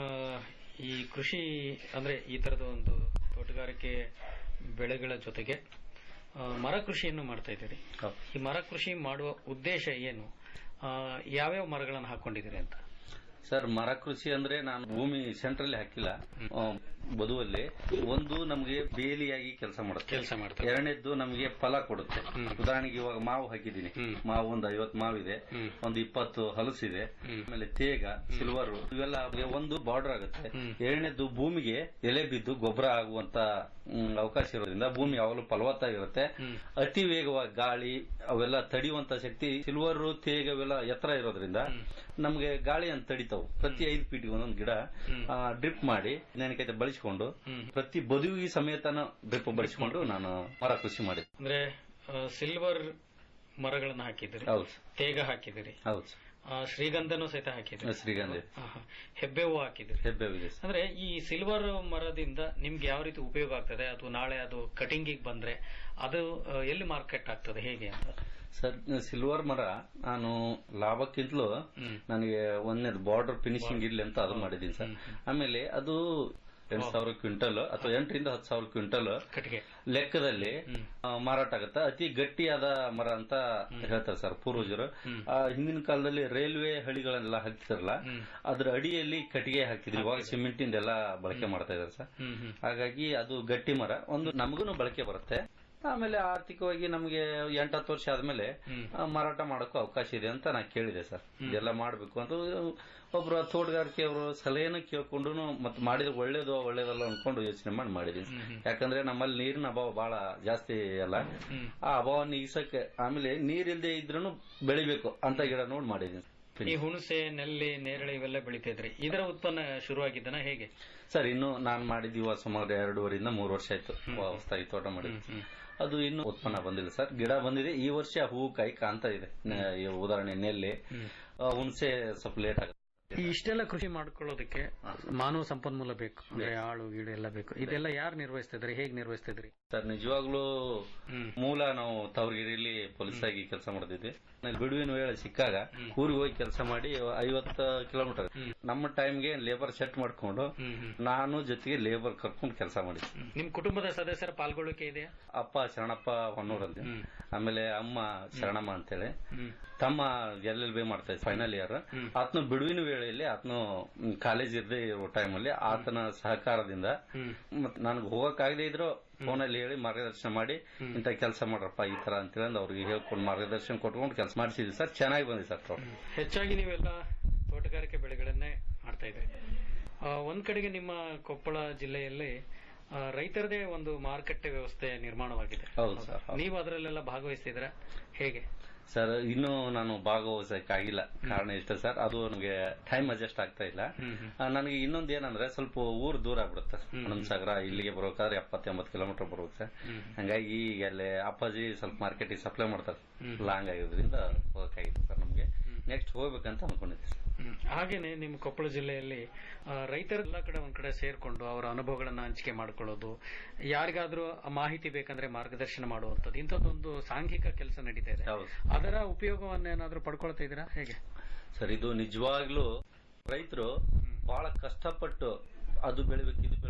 Speaker 8: ಈ ಕೃಷಿ ಅಂದ್ರೆ ಈ ತರದ ಒಂದು ತೋಟಗಾರಿಕೆ ಬೆಳೆಗಳ ಜೊತೆಗೆ ಆ, ಮರ ಕೃಷಿಯನ್ನು ಮಾಡ್ತಾ ಇದ್ದೀರಿ
Speaker 1: ಹೌದು.
Speaker 8: ಈ ಮರ ಕೃಷಿ ಮಾಡುವ ಉದ್ದೇಶ ಏನು ಆ, ಯಾವ್ಯಾವ ಮರಗಳನ್ನು ಹಾಕೊಂಡಿದ್ದೀರಿ ಅಂತ
Speaker 1: ಸರ್ ಮರ ಕೃಷಿ ಅಂದ್ರೆ ನಾನು ಭೂಮಿ ಸೆಂಟ್ರಲ್ಲಿ ಹಾಕಿಲ್ಲ ಆ, ಬದುವಲ್ಲಿ ಒಂದು ನಮಗೆ ಬೇಲಿಯಾಗಿ ಕೆಲಸ ಮಾಡುತ್ತೆ
Speaker 8: ಕೆಲಸ ಮಾಡ್ತಾರೆ
Speaker 1: ಎರಡನೇದ್ದು ನಮಗೆ ಫಲ ಕೊಡುತ್ತೆ ಉದಾಹರಣೆಗೆ ಇವಾಗ ಮಾವು ಹಾಕಿದ್ದೀನಿ ಮಾವು ಒಂದು ಐವತ್ತು ಮಾವಿದೆ ಒಂದು ಇಪ್ಪತ್ತು ಹಲಸಿದೆ ಆಮೇಲೆ ತೇಗ ಸಿಲ್ವರ್ ಇವೆಲ್ಲ ಒಂದು ಬಾರ್ಡರ್ ಆಗುತ್ತೆ ಎರಡನೇದ್ದು ಭೂಮಿಗೆ ಎಲೆ ಬಿದ್ದು ಗೊಬ್ಬರ ಆಗುವಂತ ಮ್, ಅವಕಾಶ ಇರೋದ್ರಿಂದ ಭೂಮಿ ಯಾವಾಗಲೂ ಫಲವತ್ತಾಗಿರುತ್ತೆ ಅತಿ ವೇಗವಾಗಿ ಗಾಳಿ ಅವೆಲ್ಲ ತಡೆಯುವಂತ ಶಕ್ತಿ ಸಿಲ್ವರ್ ತೇಗ ಅವೆಲ್ಲ ಎತ್ತರ ಇರೋದ್ರಿಂದ ನಮಗೆ ಗಾಳಿ ಅಂತ ತಡಿತಾವು ಪ್ರತಿ ಐದು ಫೀಟ್ಗೆ ಒಂದೊಂದು ಗಿಡ ಡ್ರಿಪ್ ಮಾಡಿ ನೆನಕೈತೆ ಬಳಸಿಕೊಂಡು ಪ್ರತಿ ಬದುವಿಗೆ ಸಮೇತನ ಡ್ರಿಪ್ ಬಳಸಿಕೊಂಡು ನಾನು ಮರ ಕೃಷಿ ಮಾಡಿದ್ದೆ
Speaker 8: ಅಂದ್ರೆ ಸಿಲ್ವರ್ ಮರಗಳನ್ನು ಹಾಕಿದಿರಿ
Speaker 1: ಹೌದು
Speaker 8: ತೇಗ ಹಾಕಿದಿರಿ
Speaker 1: ಹೌದು
Speaker 8: ಆ, ಶ್ರೀಗಂಧನೂ ಸಹಿತ ಹಾಕಿದಿರಿ
Speaker 1: ಶ್ರೀಗಂಧ
Speaker 8: ಆಹಾ. ಹೆಬ್ಬೇವು ಹಾಕಿದಿರಿ
Speaker 1: ಹೆಬ್ಬೇವಿದೆ
Speaker 8: ಅಂದ್ರೆ ಈ ಸಿಲ್ವರ್ ಮರದಿಂದ ನಿಮ್ಗೆ ಯಾವ ರೀತಿ ಉಪಯೋಗ ಆಗ್ತದೆ ಅಥವಾ ನಾಳೆ ಅದು ಕಟಿಂಗಿಗೆ ಬಂದ್ರೆ ಅದು ಆ, ಎಲ್ಲಿ ಮಾರ್ಕೆಟ್ ಆಗ್ತದೆ ಹೇಗೆ ಅಂತ
Speaker 1: ಸರ್ ಸಿಲ್ವರ್ ಮರ ನಾನು ಲಾಭಕ್ಕಿಂತಲೂ ನನಗೆ ಒಂದನೇದು ಬಾರ್ಡರ್ ಫಿನಿಶಿಂಗ್ ಇರ್ಲಿ ಅಂತ ಅದು ಮಾಡಿದ್ದೀನಿ ಸರ್ ಆಮೇಲೆ ಅದು ಎಂಟು ಸಾವಿರ ಕ್ವಿಂಟಲ್ ಅಥವಾ ಎಂಟರಿಂದ ಹತ್ತು ಸಾವಿರ ಕ್ವಿಂಟಲ್
Speaker 8: ಕಟ್ಟಿಗೆ
Speaker 1: ಲೆಕ್ಕದಲ್ಲಿ ಆ, ಮಾರಾಟ ಆಗುತ್ತೆ ಅತಿ ಗಟ್ಟಿಯಾದ ಮರ ಅಂತ ಹೇಳ್ತಾರೆ ಸರ್ ಪೂರ್ವಜರು ಆ, ಹಿಂದಿನ ಕಾಲದಲ್ಲಿ ರೈಲ್ವೆ ಹಳಿಗಳೆಲ್ಲ ಹಾಕ್ತಿರಲ್ಲ ಅದ್ರ ಅಡಿಯಲ್ಲಿ ಕಟ್ಟಿಗೆ ಹಾಕ್ತಿದ್ರು ಇವಾಗ ಸಿಮೆಂಟಿಂದ ಎಲ್ಲ ಬಳಕೆ ಮಾಡ್ತಾ ಇದಾರೆ ಸರ್ ಹಾಗಾಗಿ ಅದು ಗಟ್ಟಿ ಮರ ಒಂದು ನಮಗೂ ಬಳಕೆ ಬರುತ್ತೆ ಆಮೇಲೆ ಆರ್ಥಿಕವಾಗಿ ನಮಗೆ ಎಂಟತ್ತು ವರ್ಷ ಆದ್ಮೇಲೆ ಆ, ಮಾರಾಟ ಮಾಡೋಕ್ಕೂ ಅವಕಾಶ ಇದೆ ಅಂತ ನಾ ಕೇಳಿದೆ ಸರ್ ಇದೆಲ್ಲ ಮಾಡಬೇಕು ಅಂತ ಒಬ್ರು ತೋಟಗಾರಿಕೆಯವರು ಸಲಹೆನ ಕೇಳ್ಕೊಂಡು ಮತ್ತೆ ಮಾಡಿದ್ರೆ ಒಳ್ಳೇದು ಒಳ್ಳೇದಲ್ಲ ಅನ್ಕೊಂಡು ಯೋಚನೆ ಮಾಡಿ ಮಾಡಿದೀನಿ ಯಾಕಂದ್ರೆ ನಮ್ಮಲ್ಲಿ ನೀರಿನ ಅಭಾವ ಬಹಳ ಜಾಸ್ತಿ ಅಲ್ಲ ಆ ಅಭಾವ ನೀಗಿಸಕ್ಕೆ ಆಮೇಲೆ ನೀರಿಲ್ದೆ ಇದ್ರೂ ಬೆಳಿಬೇಕು ಅಂತ ಗಿಡ ನೋಡಿ ಮಾಡಿದೀನಿ
Speaker 8: ಈ ಹುಣಸೆ ನೆಲ್ಲಿ ನೇರಳೆ ಇವೆಲ್ಲ ಬೆಳಿತಾ ಇದ್ರಿ ಇದರ ಉತ್ಪನ್ನ ಶುರುವಾಗಿದ್ದನ ಹೇಗೆ
Speaker 1: ಸರ್ ಇನ್ನು ನಾನು ಮಾಡಿದ್ದು ಇವಾಗ ಸುಮಾರು ಎರಡೂವರೆಯಿಂದ ಮೂರು ವರ್ಷ ಆಯ್ತು ಹೊಸದಾಗಿ ತೋಟ ಮಾಡಿದ್ದು ಅದು ಇನ್ನು ಉತ್ಪನ್ನ ಬಂದಿಲ್ಲ ಸರ್ ಗಿಡ ಬಂದಿದೆ ಈ ವರ್ಷ ಹೂವು ಕಾಯಿ ಕಾಣ್ತಾ ಇದೆ ನ- ಈ ಉದಾಹರಣೆ ನೆಲ್ಲಿ ಆ, ಹುಣಸೆ ಸ್ವಲ್ಪ ಲೇಟ್ ಆಗುತ್ತೆ
Speaker 8: ಈ ಇಷ್ಟೆಲ್ಲ ಕೃಷಿ ಮಾಡ್ಕೊಳ್ಳೋದಕ್ಕೆ ಮಾನವ ಸಂಪನ್ಮೂಲ ಬೇಕು ಅಂದ್ರೆ ಆಳು ಗೀಳು ಎಲ್ಲ ಬೇಕು ಇದೆಲ್ಲ ಯಾರು ನಿರ್ವಹಿಸ್ತಿದ್ರಿ ಹೇಗೆ ನಿರ್ವಹಿಸ್ತಿದ್ರಿ
Speaker 1: ಸರ್ ನಿಜವಾಗ್ಲೂ ಮೂಲ ನಾವು ತವರಗಿರಿಯಲ್ಲಿ ಪೊಲೀಸ್ ಆಗಿ ಕೆಲಸ ಮಾಡ್ತಿದ್ವಿ ನನಗೆ ಬಿಡುವಿನ ವೇಳೆ ಸಿಕ್ಕಾಗ ಊರಿಗೆ ಹೋಗಿ ಕೆಲಸ ಮಾಡಿ ಐವತ್ತು ಕಿಲೋಮೀಟರ್ ನಮ್ಮ ಟೈಮ್ಗೆ ಲೇಬರ್ ಸೆಟ್ ಮಾಡ್ಕೊಂಡು ನಾನು ಜೊತೆಗೆ ಲೇಬರ್ ಕರ್ಕೊಂಡು ಕೆಲಸ ಮಾಡಿದ್ದೆ
Speaker 8: ನಿಮ್ ಕುಟುಂಬದ ಸದಸ್ಯರ ಪಾಲ್ಗೊಳ್ಳಿಕೆ ಇದೆಯಾ
Speaker 1: ಅಪ್ಪ ಶರಣಪ್ಪ ಹೊನ್ನೂರ್ ಅಂತ ಆಮೇಲೆ ಅಮ್ಮ ಶರಣಮ್ಮ ಅಂತೇಳಿ ತಮ್ಮ ಎಲ್ ಎಲ್ ಬಿ ಮಾಡ್ತಾ ಇದ್ದ ಫೈನಲ್ ಇಯರ್ ಆತನು ಬಿಡುವಿನ ವೇಳೆಯಲ್ಲಿ ಆತನು ಕಾಲೇಜ್ ಇರದೇ ಇರೋ ಟೈಮಲ್ಲಿ ಆತನ ಸಹಕಾರದಿಂದ ಮತ್ ನನಗೆ ಹೋಗಕ್ಕಾಗದೇ ಇದ್ರು ಫೋನಲ್ಲಿ ಹೇಳಿ ಮಾರ್ಗದರ್ಶನ ಮಾಡಿ ಇಂಥ ಕೆಲಸ ಮಾಡ್ರಪ್ಪ ಈ ತರ ಅಂತೇಳಿ ಅವ್ರಿಗೆ ಹೇಳ್ಕೊಂಡು ಮಾರ್ಗದರ್ಶನ ಕೊಟ್ಕೊಂಡು ಕೆಲಸ ಮಾಡಿಸಿದ್ವಿ ಸರ್ ಚೆನ್ನಾಗಿ ಬಂದಿದೆ ಸರ್ ತೋಟ
Speaker 8: ಹೆಚ್ಚಾಗಿ ನೀವೆಲ್ಲ ತೋಟಗಾರಿಕೆ ಬೆಳೆಗಳನ್ನೇ ಮಾಡ್ತಾ ಇದ್ರಿ ಆ, ಒಂದ್ ಕಡೆಗೆ ನಿಮ್ಮ ಕೊಪ್ಪಳ ಜಿಲ್ಲೆಯಲ್ಲಿ ಆ, ರೈತರದೇ ಒಂದು ಮಾರುಕಟ್ಟೆ ವ್ಯವಸ್ಥೆ ನಿರ್ಮಾಣವಾಗಿದೆ
Speaker 1: ಹೌದು ಸರ್ ಹೌದು.
Speaker 8: ನೀವು ಅದರಲ್ಲೆಲ್ಲ ಭಾಗವಹಿಸ್ತಿದ್ರ ಹೇಗೆ
Speaker 1: ಸರ್ ಇನ್ನೂ ನಾನು ಭಾಗವಹಿಸಕ್ಕಾಗಿಲ್ಲ ಕಾರಣ ಇಷ್ಟ ಸರ್ ಅದು ನನಗೆ ಟೈಮ್ ಅಡ್ಜಸ್ಟ್ ಆಗ್ತಾ ಇಲ್ಲ ಆ, ನನಗೆ ಇನ್ನೊಂದು ಏನಂದ್ರೆ ಸ್ವಲ್ಪ ಊರು ದೂರ ಆಗ್ಬಿಡುತ್ತೆ ಸಾಗರ ಇಲ್ಲಿಗೆ ಬರೋಕಾದ್ರೆ ಎಪ್ಪತ್ತು ಎಂಬತ್ತು ಕಿಲೋಮೀಟರ್ ಬರುತ್ತೆ ಹಂಗಾಗಿ ಈಗ ಅಲ್ಲಿ ಅಪ್ಪಾಜಿ ಸ್ವಲ್ಪ ಮಾರ್ಕೆಟಿಗೆ ಸಪ್ಲೈ ಮಾಡ್ತಾರೆ ಲಾಂಗ್ ಆಗಿರೋದ್ರಿಂದ ಹೋಗಕ್ಕಾಗಿಲ್ಲ ಸರ್ ನಮಗೆ ನೆಕ್ಸ್ಟ್ ಹೋಗ್ಬೇಕಂತ ಅನ್ಕೊಂಡಿದ್ದೆ ಸರ್
Speaker 8: ಹ್ಮ್. ಹಾಗೇನೆ ನಿಮ್ಮ ಕೊಪ್ಪಳ ಜಿಲ್ಲೆಯಲ್ಲಿ ಆ, ರೈತರ ಎಲ್ಲ ಕಡೆ ಒಂದ್ ಕಡೆ ಸೇರ್ಕೊಂಡು ಅವರ ಅನುಭವಗಳನ್ನ ಹಂಚಿಕೆ ಮಾಡ್ಕೊಳ್ಳೋದು ಯಾರಿಗಾದ್ರೂ ಆ ಮಾಹಿತಿ ಬೇಕಂದ್ರೆ ಮಾರ್ಗದರ್ಶನ ಮಾಡುವಂತದ್ದು ಇಂಥದ್ದೊಂದು ಸಾಂಘಿಕ ಕೆಲಸ ನಡೀತಾ ಇದೆ
Speaker 1: ಹೌದು.
Speaker 8: ಅದರ ಉಪಯೋಗವನ್ನೇನಾದ್ರೂ ಪಡ್ಕೊಳ್ತಾ ಇದ್ದೀರಾ ಹೇಗೆ
Speaker 1: ಸರ್ ಇದು ನಿಜವಾಗ್ಲೂ ರೈತರು ಬಹಳ ಕಷ್ಟಪಟ್ಟು ಅದು ಬೆಳಿಬೇಕು ಇದು ಬೆಳಿಬೇಕು ಅನ್ನೋ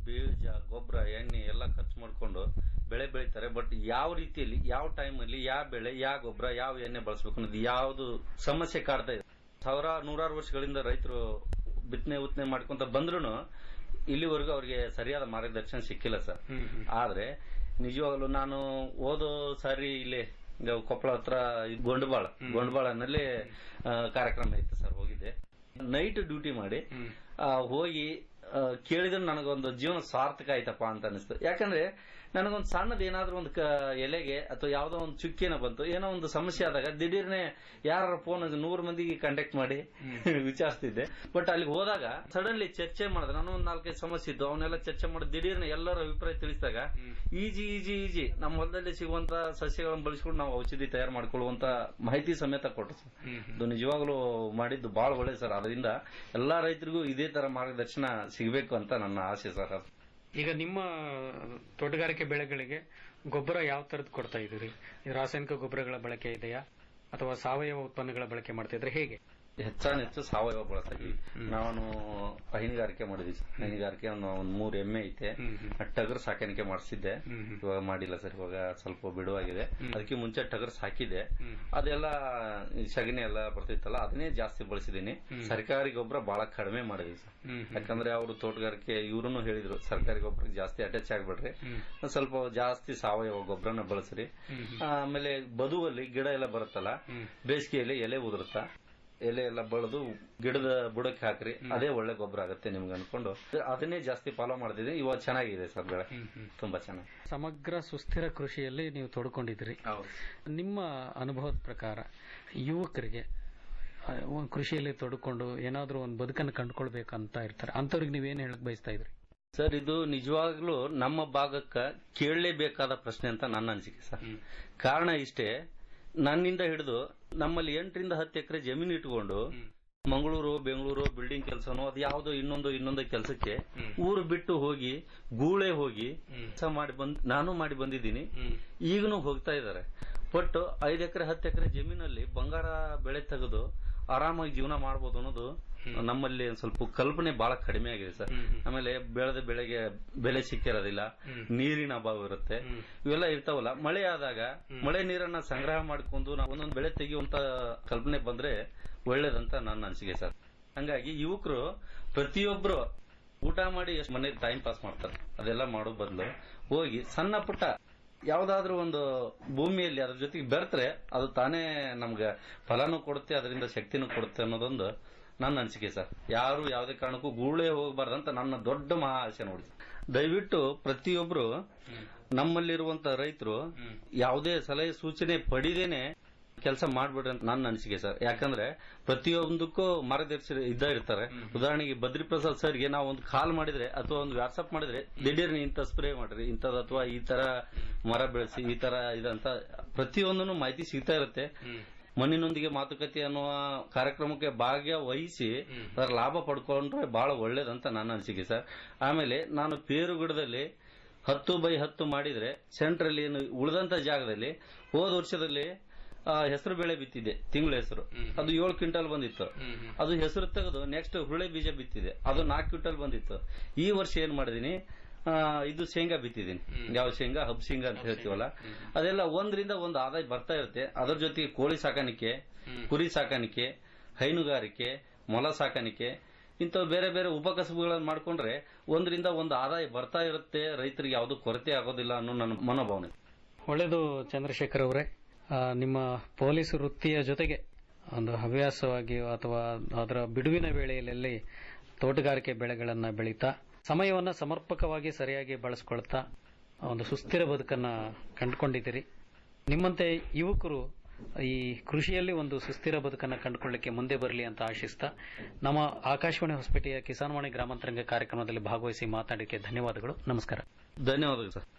Speaker 1: ಬೀಜ ಗೊಬ್ಬರ ಎಣ್ಣೆ ಎಲ್ಲ ಖರ್ಚು ಮಾಡ್ಕೊಂಡು ಬೆಳೆ ಬೆಳಿತಾರೆ ಬಟ್ ಯಾವ ರೀತಿಯಲ್ಲಿ ಯಾವ ಟೈಮಲ್ಲಿ ಯಾವ ಬೆಳೆ ಯಾವ ಗೊಬ್ಬರ ಯಾವ ಎಣ್ಣೆ ಬಳಸಬೇಕು ಅನ್ನೋದು ಯಾವ್ದು ಸಮಸ್ಯೆ ಕಾಡ್ತಾ ಇದೆ ಸಾವಿರ ನೂರಾರು ವರ್ಷಗಳಿಂದ ರೈತರು ಬಿತ್ತನೆ ಉತ್ತನೆ ಮಾಡ್ಕೊಂತ ಬಂದ್ರು ಇಲ್ಲಿವರೆಗೂ ಅವ್ರಿಗೆ ಸರಿಯಾದ ಮಾರ್ಗದರ್ಶನ ಸಿಕ್ಕಿಲ್ಲ ಸರ್ ಆದ್ರೆ ನಿಜವಾಗ್ಲೂ ನಾನು ಓದೋ ಸಾರಿ ಇಲ್ಲಿ ಈಗ ಕೊಪ್ಪಳ ಹತ್ರ ಇದ್ ಗೊಂಡಬಾಳ ಗೊಂಡಬಾಳನಲ್ಲಿ ಆ, ಕಾರ್ಯಕ್ರಮ ಇತ್ತು ಸರ್ ಹೋಗಿದ್ದೆ ನೈಟ್ ಡ್ಯೂಟಿ ಮಾಡಿ ಆ, ಹೋಗಿ ಆ, ಕೇಳಿದ್ರೆ ನನಗೊಂದು ಜೀವನ ಸಾರ್ಥಕ ಆಯ್ತಪ್ಪ ಅಂತ ಅನಿಸ್ತು ಯಾಕಂದ್ರೆ ನನಗೊಂದು ಸಣ್ಣದ ಏನಾದ್ರೂ ಒಂದು ಕ- ಎಲೆಗೆ ಅಥವಾ ಯಾವ್ದೋ ಒಂದು ಚುಕ್ಕಿನ ಬಂತು ಏನೋ ಒಂದು ಸಮಸ್ಯೆ ಆದಾಗ ದಿಢೀರ್ನೆ ಯಾರ ಫೋನ್ ನೂರು ಮಂದಿಗೆ ಕಾಂಟ್ಯಾಕ್ಟ್ ಮಾಡಿ ವಿಚಾರಿಸ್ತಿದ್ದೆ ಬಟ್ ಅಲ್ಲಿಗೆ ಹೋದಾಗ ಸಡನ್ಲಿ ಚರ್ಚೆ ಮಾಡಿದ್ರೆ ನಾನು ಒಂದು ನಾಲ್ಕೈದು ಸಮಸ್ಯೆ ಇದ್ದು ಅವನ್ನೆಲ್ಲ ಚರ್ಚೆ ಮಾಡಿ ದಿಢೀರ್ನೆ ಎಲ್ಲರ ಅಭಿಪ್ರಾಯ ತಿಳಿಸಿದಾಗ ಈಜಿ ಈಜಿ ಈಜಿ ನಮ್ಮ ಹೊಲದಲ್ಲಿ ಸಿಗುವಂತ ಸಸ್ಯಗಳನ್ನು ಬಳಸ್ಕೊಂಡು ನಾವು ಔಷಧಿ ತಯಾರು ಮಾಡ್ಕೊಳ್ಳುವಂತ ಮಾಹಿತಿ ಸಮೇತ ಕೊಟ್ಟರು ಸರ್ ಇದು ನಿಜವಾಗ್ಲೂ ಮಾಡಿದ್ದು ಬಹಳ ಒಳ್ಳೆ ಸರ್ ಅದರಿಂದ ಎಲ್ಲಾ ರೈತರಿಗೂ ಇದೇ ತರ ಮಾರ್ಗದರ್ಶನ ಸಿಗಬೇಕು ಅಂತ ನನ್ನ ಆಸೆ ಸರ್ ಅದು
Speaker 8: ಈಗ ನಿಮ್ಮ ತೋಟಗಾರಿಕೆ ಬೆಳೆಗಳಿಗೆ ಗೊಬ್ಬರ ಯಾವ ತರದ್ ಕೊಡ್ತಾ ಇದ್ದೀರಿ ಈ ರಾಸಾಯನಿಕ ಗೊಬ್ಬರಗಳ ಬಳಕೆ ಇದೆಯಾ ಅಥವಾ ಸಾವಯವ ಉತ್ಪನ್ನಗಳ ಬಳಕೆ ಮಾಡ್ತಾ ಇದ್ರೆ ಹೇಗೆ
Speaker 1: ಹೆಚ್ಚಾನ ಹೆಚ್ಚು ಸಾವಯವ ಬಳಸ್ತಾ ಇದೀವಿ ನಾನು ಹೈನುಗಾರಿಕೆ ಮಾಡಿದ್ವಿ ಸರ್ ಹೈನುಗಾರಿಕೆ ಒಂದು ಒಂದ್ ಮೂರ್ ಎಮ್ಮೆ ಐತೆ ಟಗರ್ ಸಾಕಾಣಿಕೆ ಮಾಡಿಸಿದ್ದೆ ಇವಾಗ ಮಾಡಿಲ್ಲ ಸರ್ ಇವಾಗ ಸ್ವಲ್ಪ ಬಿಡುವಾಗಿದೆ ಅದಕ್ಕೆ ಮುಂಚೆ ಟಗರ್ ಸಾಕಿದೆ ಅದೆಲ್ಲ ಈ ಸಗಣಿ ಎಲ್ಲ ಬರ್ತಿತ್ತಲ್ಲ ಅದನ್ನೇ ಜಾಸ್ತಿ ಬಳಸಿದೀನಿ ಸರ್ಕಾರಿ ಗೊಬ್ಬರ ಬಹಳ ಕಡಿಮೆ ಮಾಡಿದ್ವಿ ಸರ್ ಯಾಕಂದ್ರೆ ಅವರು ತೋಟಗಾರಿಕೆ ಇವ್ರು ಹೇಳಿದ್ರು ಸರ್ಕಾರಿ ಗೊಬ್ಬರ ಜಾಸ್ತಿ ಅಟ್ಯಾಚ್ ಆಗ್ಬಿಡ್ರಿ ಒಂದ್ ಸ್ವಲ್ಪ ಜಾಸ್ತಿ ಸಾವಯವ ಗೊಬ್ಬರನ ಬಳಸ್ರಿ ಆಮೇಲೆ ಬದುವಲ್ಲಿ ಗಿಡ ಎಲ್ಲ ಬರುತ್ತಲ್ಲ ಬೇಸಿಗೆಯಲ್ಲಿ ಎಲೆ ಉದುರುತ್ತಾ ಎಲೆ ಎಲ್ಲ ಬೆಳೆದು ಗಿಡದ ಬುಡಕ್ಕೆ ಹಾಕ್ರಿ ಅದೇ ಒಳ್ಳೆ ಗೊಬ್ಬರ ಆಗುತ್ತೆ ನಿಮ್ಗೆ ಅನ್ಕೊಂಡು ಅದನ್ನೇ ಜಾಸ್ತಿ ಫಾಲೋ ಮಾಡ್ತಿದ್ದೆ ಇವಾಗ ಚೆನ್ನಾಗಿದೆ ಸರ್ ಬೆಳೆ ತುಂಬಾ ಚೆನ್ನಾಗಿ
Speaker 8: ಸಮಗ್ರ ಸುಸ್ಥಿರ ಕೃಷಿಯಲ್ಲಿ ನೀವು ತೊಡ್ಕೊಂಡಿದ್ದೀರಿ ನಿಮ್ಮ ಅನುಭವದ ಪ್ರಕಾರ ಯುವಕರಿಗೆ ಆ, ಒಂದ್ ಕೃಷಿಯಲ್ಲಿ ತೊಡ್ಕೊಂಡು ಏನಾದ್ರೂ ಒಂದು ಬದುಕನ್ನು ಕಂಡುಕೊಳ್ಬೇಕಂತ ಇರ್ತಾರೆ ಅಂತವ್ರಿಗೆ ನೀವೇನ್ ಹೇಳಕ್ ಬಯಸ್ತಾ ಇದ್ರಿ
Speaker 1: ಸರ್ ಇದು ನಿಜವಾಗ್ಲೂ ನಮ್ಮ ಭಾಗಕ್ಕ ಕೇಳಲೇಬೇಕಾದ ಪ್ರಶ್ನೆ ಅಂತ ನನ್ನ ಅನಿಸಿಕೆ ಸರ್ ಕಾರಣ ಇಷ್ಟೇ ನನ್ನಿಂದ ಹಿಡಿದು ನಮ್ಮಲ್ಲಿ ಎಂಟರಿಂದ ಹತ್ತು ಎಕರೆ ಜಮೀನು ಇಟ್ಕೊಂಡು ಮಂಗಳೂರು ಬೆಂಗಳೂರು ಬಿಲ್ಡಿಂಗ್ ಕೆಲಸನೋ ಅದು ಯಾವುದೋ ಇನ್ನೊಂದು ಇನ್ನೊಂದು ಕೆಲಸಕ್ಕೆ ಊರು ಬಿಟ್ಟು ಹೋಗಿ ಗೂಳೆ ಹೋಗಿ ಕೆಲಸ ಮಾಡಿ ಬಂದ್ ನಾನು ಮಾಡಿ ಬಂದಿದ್ದೀನಿ ಈಗನೂ ಹೋಗ್ತಾ ಇದ್ದಾರೆ ಬಟ್ ಐದು ಎಕರೆ ಹತ್ತು ಎಕರೆ ಜಮೀನಲ್ಲಿ ಬಂಗಾರ ಬೆಳೆ ತೆಗೆದು ಆರಾಮಾಗಿ ಜೀವನ ಮಾಡ್ಬೋದು ಅನ್ನೋದು ನಮ್ಮಲ್ಲಿ ಒಂದ್ ಸ್ವಲ್ಪ ಕಲ್ಪನೆ ಬಹಳ ಕಡಿಮೆ ಆಗಿದೆ ಸರ್ ಆಮೇಲೆ ಬೆಳೆದ ಬೆಳೆಗೆ ಬೆಲೆ ಸಿಕ್ಕಿರೋದಿಲ್ಲ ನೀರಿನ ಅಭಾವ ಇರುತ್ತೆ ಇವೆಲ್ಲ ಇರ್ತಾವಲ್ಲ ಮಳೆ ಆದಾಗ ಮಳೆ ನೀರನ್ನ ಸಂಗ್ರಹ ಮಾಡ್ಕೊಂಡು ನಾವು ಒಂದೊಂದು ಬೆಳೆ ತೆಗೆಯುವಂತ ಕಲ್ಪನೆ ಬಂದ್ರೆ ಒಳ್ಳೇದಂತ ನನ್ನ ಅನಿಸಿಕೆ ಸರ್ ಹಂಗಾಗಿ ಯುವಕರು ಪ್ರತಿಯೊಬ್ರು ಊಟ ಮಾಡಿ ಎಷ್ಟು ಮನೇಲಿ ಟೈಮ್ ಪಾಸ್ ಮಾಡ್ತಾರೆ ಅದೆಲ್ಲ ಮಾಡೋ ಬದಲು ಹೋಗಿ ಸಣ್ಣ ಪುಟ್ಟ ಯಾವ್ದಾದ್ರೂ ಒಂದು ಭೂಮಿಯಲ್ಲಿ ಅದ್ರ ಜೊತೆಗೆ ಬೆರೆತ್ರೆ ಅದು ತಾನೇ ನಮ್ಗೆ ಫಲನೂ ಕೊಡುತ್ತೆ ಅದರಿಂದ ಶಕ್ತಿನೂ ಕೊಡುತ್ತೆ ಅನ್ನೋದೊಂದು ನನ್ನ ಅನಿಸಿಕೆ ಸರ್ ಯಾರು ಯಾವುದೇ ಕಾರಣಕ್ಕೂ ಗೂಳೆ ಹೋಗಬಾರ್ದಂತ ನನ್ನ ದೊಡ್ಡ ಮಹಾ ಆಸೆ ನೋಡಿ ದಯವಿಟ್ಟು ಪ್ರತಿಯೊಬ್ರು ನಮ್ಮಲ್ಲಿರುವಂತ ರೈತರು ಯಾವುದೇ ಸಲಹೆ ಸೂಚನೆ ಪಡಿದೇನೆ ಕೆಲಸ ಮಾಡ್ಬಿಡ್ರಿ ಅಂತ ನನ್ನ ಅನಿಸಿಕೆ ಸರ್ ಯಾಕಂದ್ರೆ ಪ್ರತಿಯೊಂದಕ್ಕೂ ಮಾರ್ಗದರ್ಶಿ ಇದ್ದ ಇರ್ತಾರೆ ಉದಾಹರಣೆಗೆ ಬದ್ರಿ ಪ್ರಸಾದ್ ಸರ್ಗೆ ನಾವು ಒಂದು ಕಾಲ್ ಮಾಡಿದ್ರೆ ಅಥವಾ ಒಂದು ವಾಟ್ಸ್ಆಪ್ ಮಾಡಿದ್ರೆ ದಿಢೀರ್ನ ಇಂಥ ಸ್ಪ್ರೇ ಮಾಡ್ರಿ ಇಂಥದ್ದು ಅಥವಾ ಈ ತರ ಮರ ಬೆಳೆಸಿ ಈ ತರ ಇದಂತ ಪ್ರತಿಯೊಂದನ್ನು ಮಾಹಿತಿ ಸಿಗ್ತಾ ಇರುತ್ತೆ ಮಣ್ಣಿನೊಂದಿಗೆ ಮಾತುಕತೆ ಅನ್ನುವ ಕಾರ್ಯಕ್ರಮಕ್ಕೆ ಭಾಗವಹಿಸಿ ಅದರ ಲಾಭ ಪಡ್ಕೊಂಡ್ರೆ ಬಹಳ ಒಳ್ಳೇದಂತ ನನ್ನ ಅನಿಸಿಕೆ ಸರ್ ಆಮೇಲೆ ನಾನು ಪೇರು ಗಿಡದಲ್ಲಿ ಹತ್ತು ಬೈ ಹತ್ತು ಮಾಡಿದ್ರೆ ಸೆಂಟ್ರಲ್ಲಿ ಏನು ಉಳಿದಂತ ಜಾಗದಲ್ಲಿ ಹೋದ ವರ್ಷದಲ್ಲಿ ಹೆಸರು ಬೆಳೆ ಬಿತ್ತಿದೆ ತಿಂಗಳ ಹೆಸರು ಅದು ಏಳು ಕ್ವಿಂಟಲ್ ಬಂದಿತ್ತು ಅದು ಹೆಸರು ತೆಗೆದು ನೆಕ್ಸ್ಟ್ ಹುಳೆ ಬೀಜ ಬಿತ್ತಿದೆ ಅದು ನಾಲ್ಕು ಕ್ವಿಂಟಲ್ ಬಂದಿತ್ತು ಈ ವರ್ಷ ಏನ್ ಮಾಡಿದೀನಿ ಆ, ಇದು ಶೇಂಗಾ ಬಿತ್ತಿದ್ದೀನಿ ಯಾವ ಶೇಂಗಾ ಹಬ್ ಶೇಂಗಾ ಅಂತ ಹೇಳ್ತೀವಲ್ಲ ಅದೆಲ್ಲ ಒಂದರಿಂದ ಒಂದು ಆದಾಯ ಬರ್ತಾ ಇರುತ್ತೆ ಅದರ ಜೊತೆಗೆ ಕೋಳಿ ಸಾಕಾಣಿಕೆ ಕುರಿ ಸಾಕಾಣಿಕೆ ಹೈನುಗಾರಿಕೆ ಮೊಲ ಸಾಕಾಣಿಕೆ ಇಂಥವು ಬೇರೆ ಬೇರೆ ಉಪಕಸಬುಗಳನ್ನು ಮಾಡ್ಕೊಂಡ್ರೆ ಒಂದರಿಂದ ಒಂದು ಆದಾಯ ಬರ್ತಾ ಇರುತ್ತೆ ರೈತರಿಗೆ ಯಾವುದು ಕೊರತೆ ಆಗೋದಿಲ್ಲ ಅನ್ನೋ ನನ್ನ ಮನೋಭಾವನೆ
Speaker 8: ಒಳ್ಳೆಯದು ಚಂದ್ರಶೇಖರ್ ಅವರೇ ಆ, ನಿಮ್ಮ ಪೊಲೀಸ್ ವೃತ್ತಿಯ ಜೊತೆಗೆ ಒಂದು ಹವ್ಯಾಸವಾಗಿ ಅಥವಾ ಅದರ ಬಿಡುವಿನ ವೇಳೆಯಲ್ಲಿ ತೋಟಗಾರಿಕೆ ಬೆಳೆಗಳನ್ನು ಬೆಳೀತಾ ಸಮಯವನ್ನು ಸಮರ್ಪಕವಾಗಿ ಸರಿಯಾಗಿ ಬಳಸ್ಕೊಳ್ತಾ ಒಂದು ಸುಸ್ಥಿರ ಬದುಕನ್ನ ಕಂಡುಕೊಂಡಿದ್ದೀರಿ ನಿಮ್ಮಂತೆ ಯುವಕರು ಈ ಕೃಷಿಯಲ್ಲಿ ಒಂದು ಸುಸ್ಥಿರ ಬದುಕನ್ನ ಕಂಡುಕೊಳ್ಳಿಕ್ಕೆ ಮುಂದೆ ಬರಲಿ ಅಂತ ಆಶಿಸ್ತಾ ನಮ್ಮ ಆಕಾಶವಾಣಿ ಹೊಸಪೇಟೆಯ ಕಿಸಾನ್ವಾಣಿ ಗ್ರಾಮಾಂತರಂಗ ಕಾರ್ಯಕ್ರಮದಲ್ಲಿ ಭಾಗವಹಿಸಿ ಮಾತಾಡಲಿಕ್ಕೆ ಧನ್ಯವಾದಗಳು ನಮಸ್ಕಾರ
Speaker 1: ಧನ್ಯವಾದಗಳು ಸರ್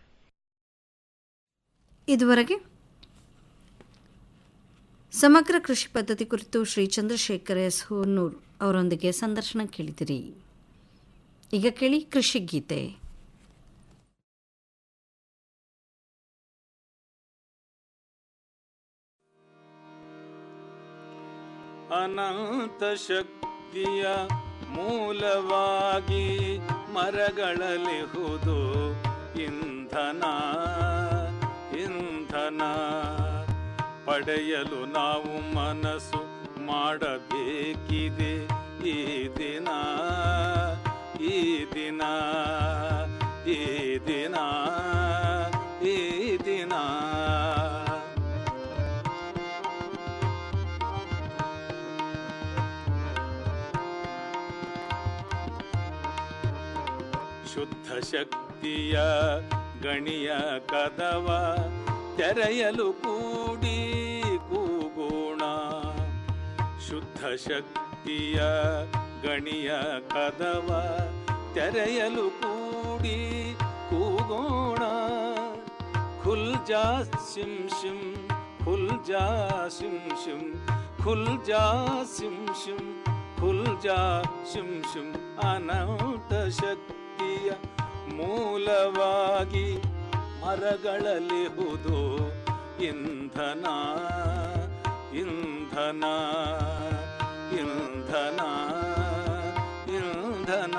Speaker 2: ಇದುವರೆಗೆ ಸಮಗ್ರ ಕೃಷಿ ಪದ್ಧತಿ ಕುರಿತು ಶ್ರೀ ಚಂದ್ರಶೇಖರ್ ಎಸ್ ಹೂರ್ನೂರ್ ಅವರೊಂದಿಗೆ ಸಂದರ್ಶನ ಕೇಳಿದಿರಿ ಈಗ ಕೇಳಿ ಕೃಷಿ ಗೀತೆ
Speaker 9: ಅನಂತ ಶಕ್ತಿಯ ಮೂಲವಾಗಿ ಮರಗಳಲಿಹುದು ಇಂಧನ ಇಂಧನ ಪಡೆಯಲು ನಾವು ಮನಸ್ಸು ಮಾಡಬೇಕಿದೆ ಈ ದಿನ ಈ ದಿನ ಈ ದಿನ ಈ ದಿನ ಶುದ್ಧ ಶಕ್ತಿಯ ಗಣಿಯ ಕದವ ತೆರೆಯಲು ಕೂಡಿ ಕೂಗೋಣ ಶುದ್ಧ ಶಕ್ತಿಯ ಗಣಿಯ ಕದವ ತೆರೆಯಲು ಕೂಡಿ ಕೂಗೋಣ ಖುಲ್ ಜಾ ಸಿಂ ಶಿಂ ಖುಲ್ ಜಾ ಸಿಂ ಶಿಂ ಖುಲ್ ಜಾ ಸಿಂ ಶಿಂ ಖುಲ್ ಜಾ ಶಿಂ ಶಿಂ ಅನಂತ ಶಕ್ತಿಯ ಮೂಲವಾಗಿ ಮರಗಳಲಿಹುದು ಇಂಧನ ಇಂಧನ ಇಂಧನ ಇಂಧನ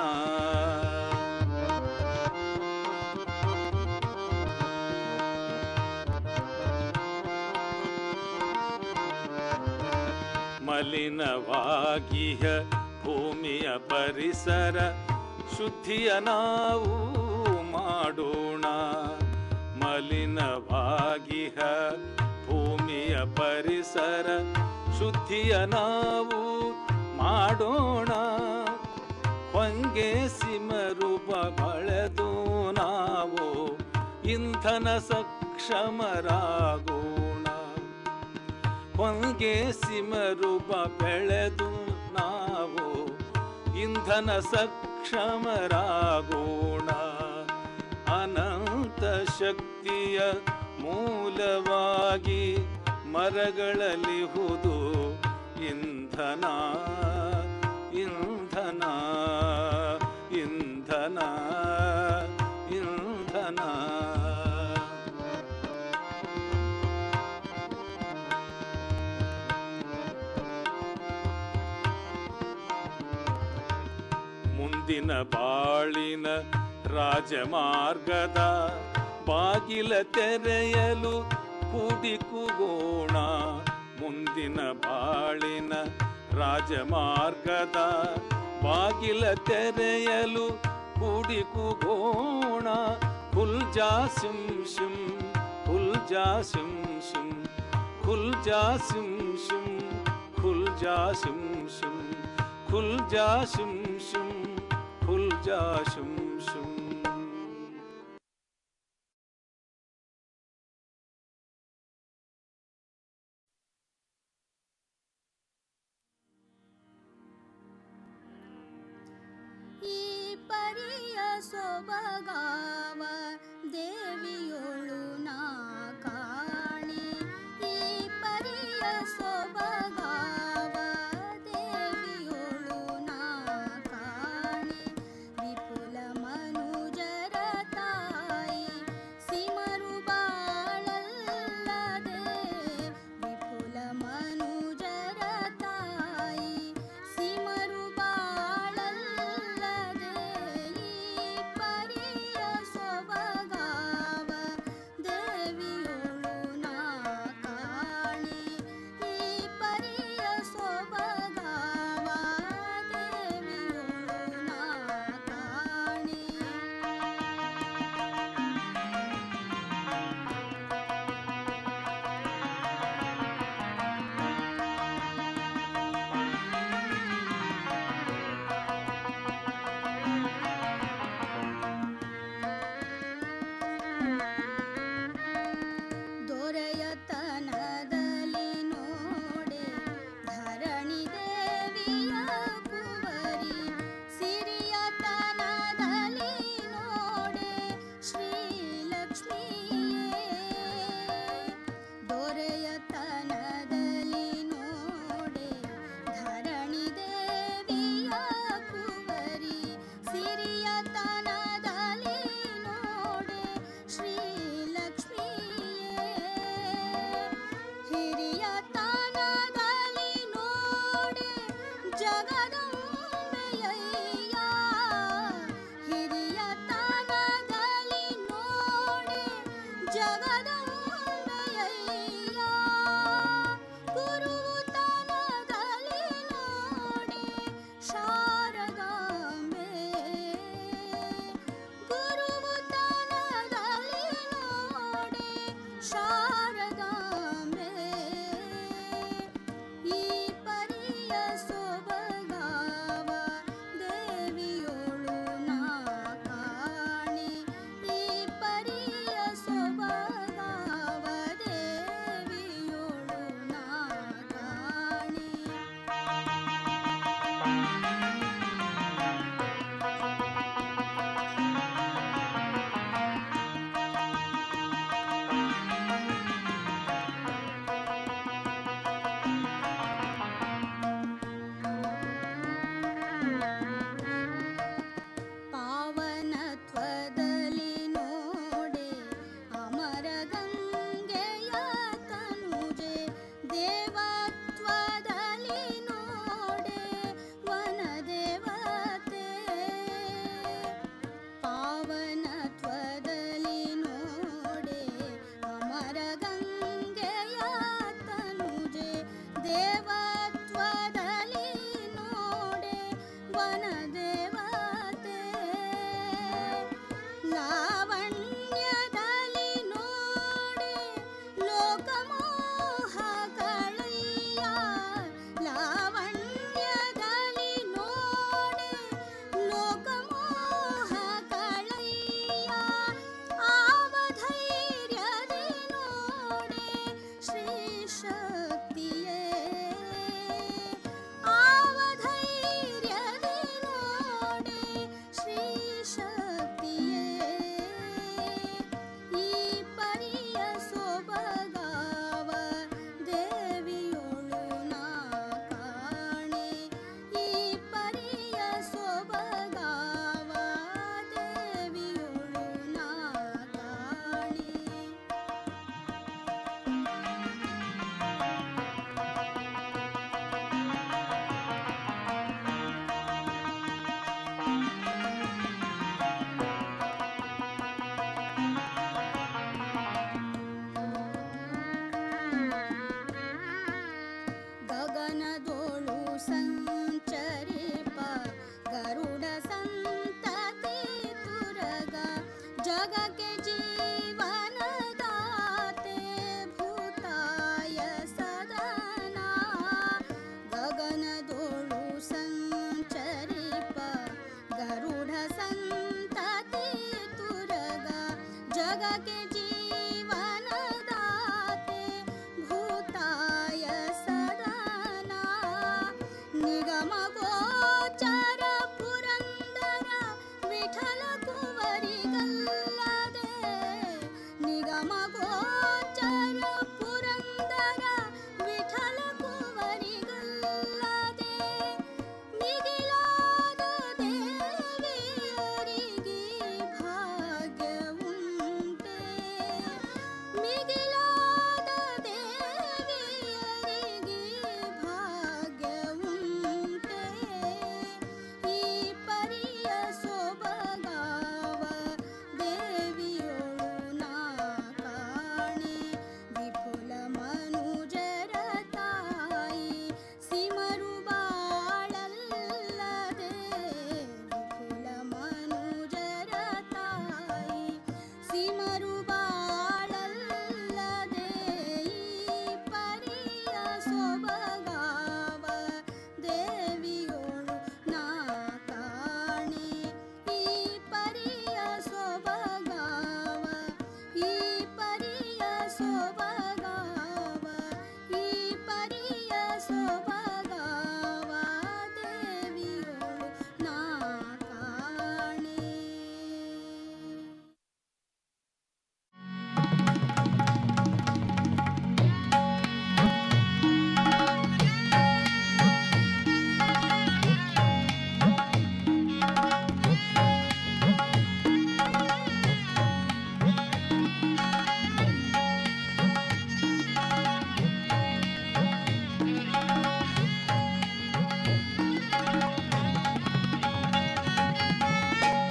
Speaker 9: ಮಲಿನವಾಗಿಯ ಭೂಮಿಯ ಪರಿಸರ ಶುದ್ಧಿಯ ನಾವು ಮಾಡೋಣ ಮಲಿನವಾಗಿಹ ಭೂಮಿಯ ಪರಿಸರ ಶುದ್ಧಿಯ ನಾವು ಮಾಡೋಣ ಹೊಂಗೆ ಸಿಮರುಬ ಬಳೆದು ನಾವು ಇಂಧನ ಸಕ್ಷಮರಾಗೋಣ ಹೊಂಗೆ ಸಿಮರುಬ ಬೆಳೆದು ನಾವು ಇಂಧನ ಸಕ್ಷಮರಾಗೋಣ ಅನಂತ ಶಕ್ತಿಯ ಮೂಲವಾಗಿ ಮರಗಳಲಿಹುದು ಇಂಧನ ಇಂಧನ ಇಂಧನ ಇಂಧನ ಮುಂದಿನ ಬಾಳಿನ ರಾಜಮಾರ್ಗದ ಬಾಗಿಲ ತೆರೆಯಲು ಕೂಡಿ ಕೂಗೋಣ ಮುಂದಿನ ಬಾಳಿನ ರಾಜಮಾರ್ಗದ ಬಾಗಿಲ ತೆರೆಯಲು ಕೂಡಿ ಕೂಗೋಣ ಖುಲ್ ಜಾ ಸಿಂ ಶಿಂ ಖುಲ್ ಜಾ ಸಿಂ ಶಿಂ ಖುಲ್ ಜಾ ಸಿಂ ಶಿಂ ಖುಲ್ ಜಾ ಸಿಂ ಶಿಂ ಖುಲ್ ಜಾ ಶಿಂ ಶಿಂ ಖುಲ್ ಜಾ ಶಿಂ ಶಿಂ
Speaker 10: ಈ ಪರಿಯ ಸೊಬಗಾವ ದೇವಿಯೊಳು ನಾ ಕಾಣೆ ಈ ಪರಿಯ ಸೊಬಗಾವ ದೇವಿಯೊಳು ನಾ ಕಾಣೆ ವಿಪುಲ ಮನುಜರ ತಾಯಿ ಸಿಮರು ಬಾಳಲ್ಲದೆ ವಿಪುಲ ಮನುಜರ ತಾಯಿ ಸಿಮರು ಬಾಳಲ್ಲದೆ ಈ ಪರಿಯ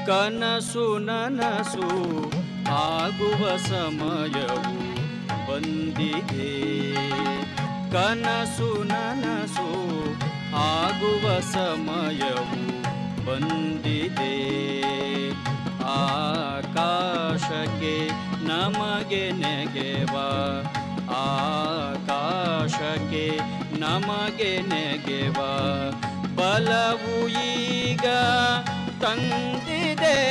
Speaker 11: ಕನಸು ನನಸು ಆಗುವ ಸಮಯವು ಬಂದಿದೆ ಕನಸು ನನಸು ಆಗುವ ಸಮಯವು ಬಂದಿದೆ ಆಕಾಶಕ್ಕೆ ನಮಗೆ ನೆಗೆವ ಆಕಾಶಕ್ಕೆ ನಮಗೆ ನೆಗೆವ ಬಲವು ಈಗ ತಂದಿದೆ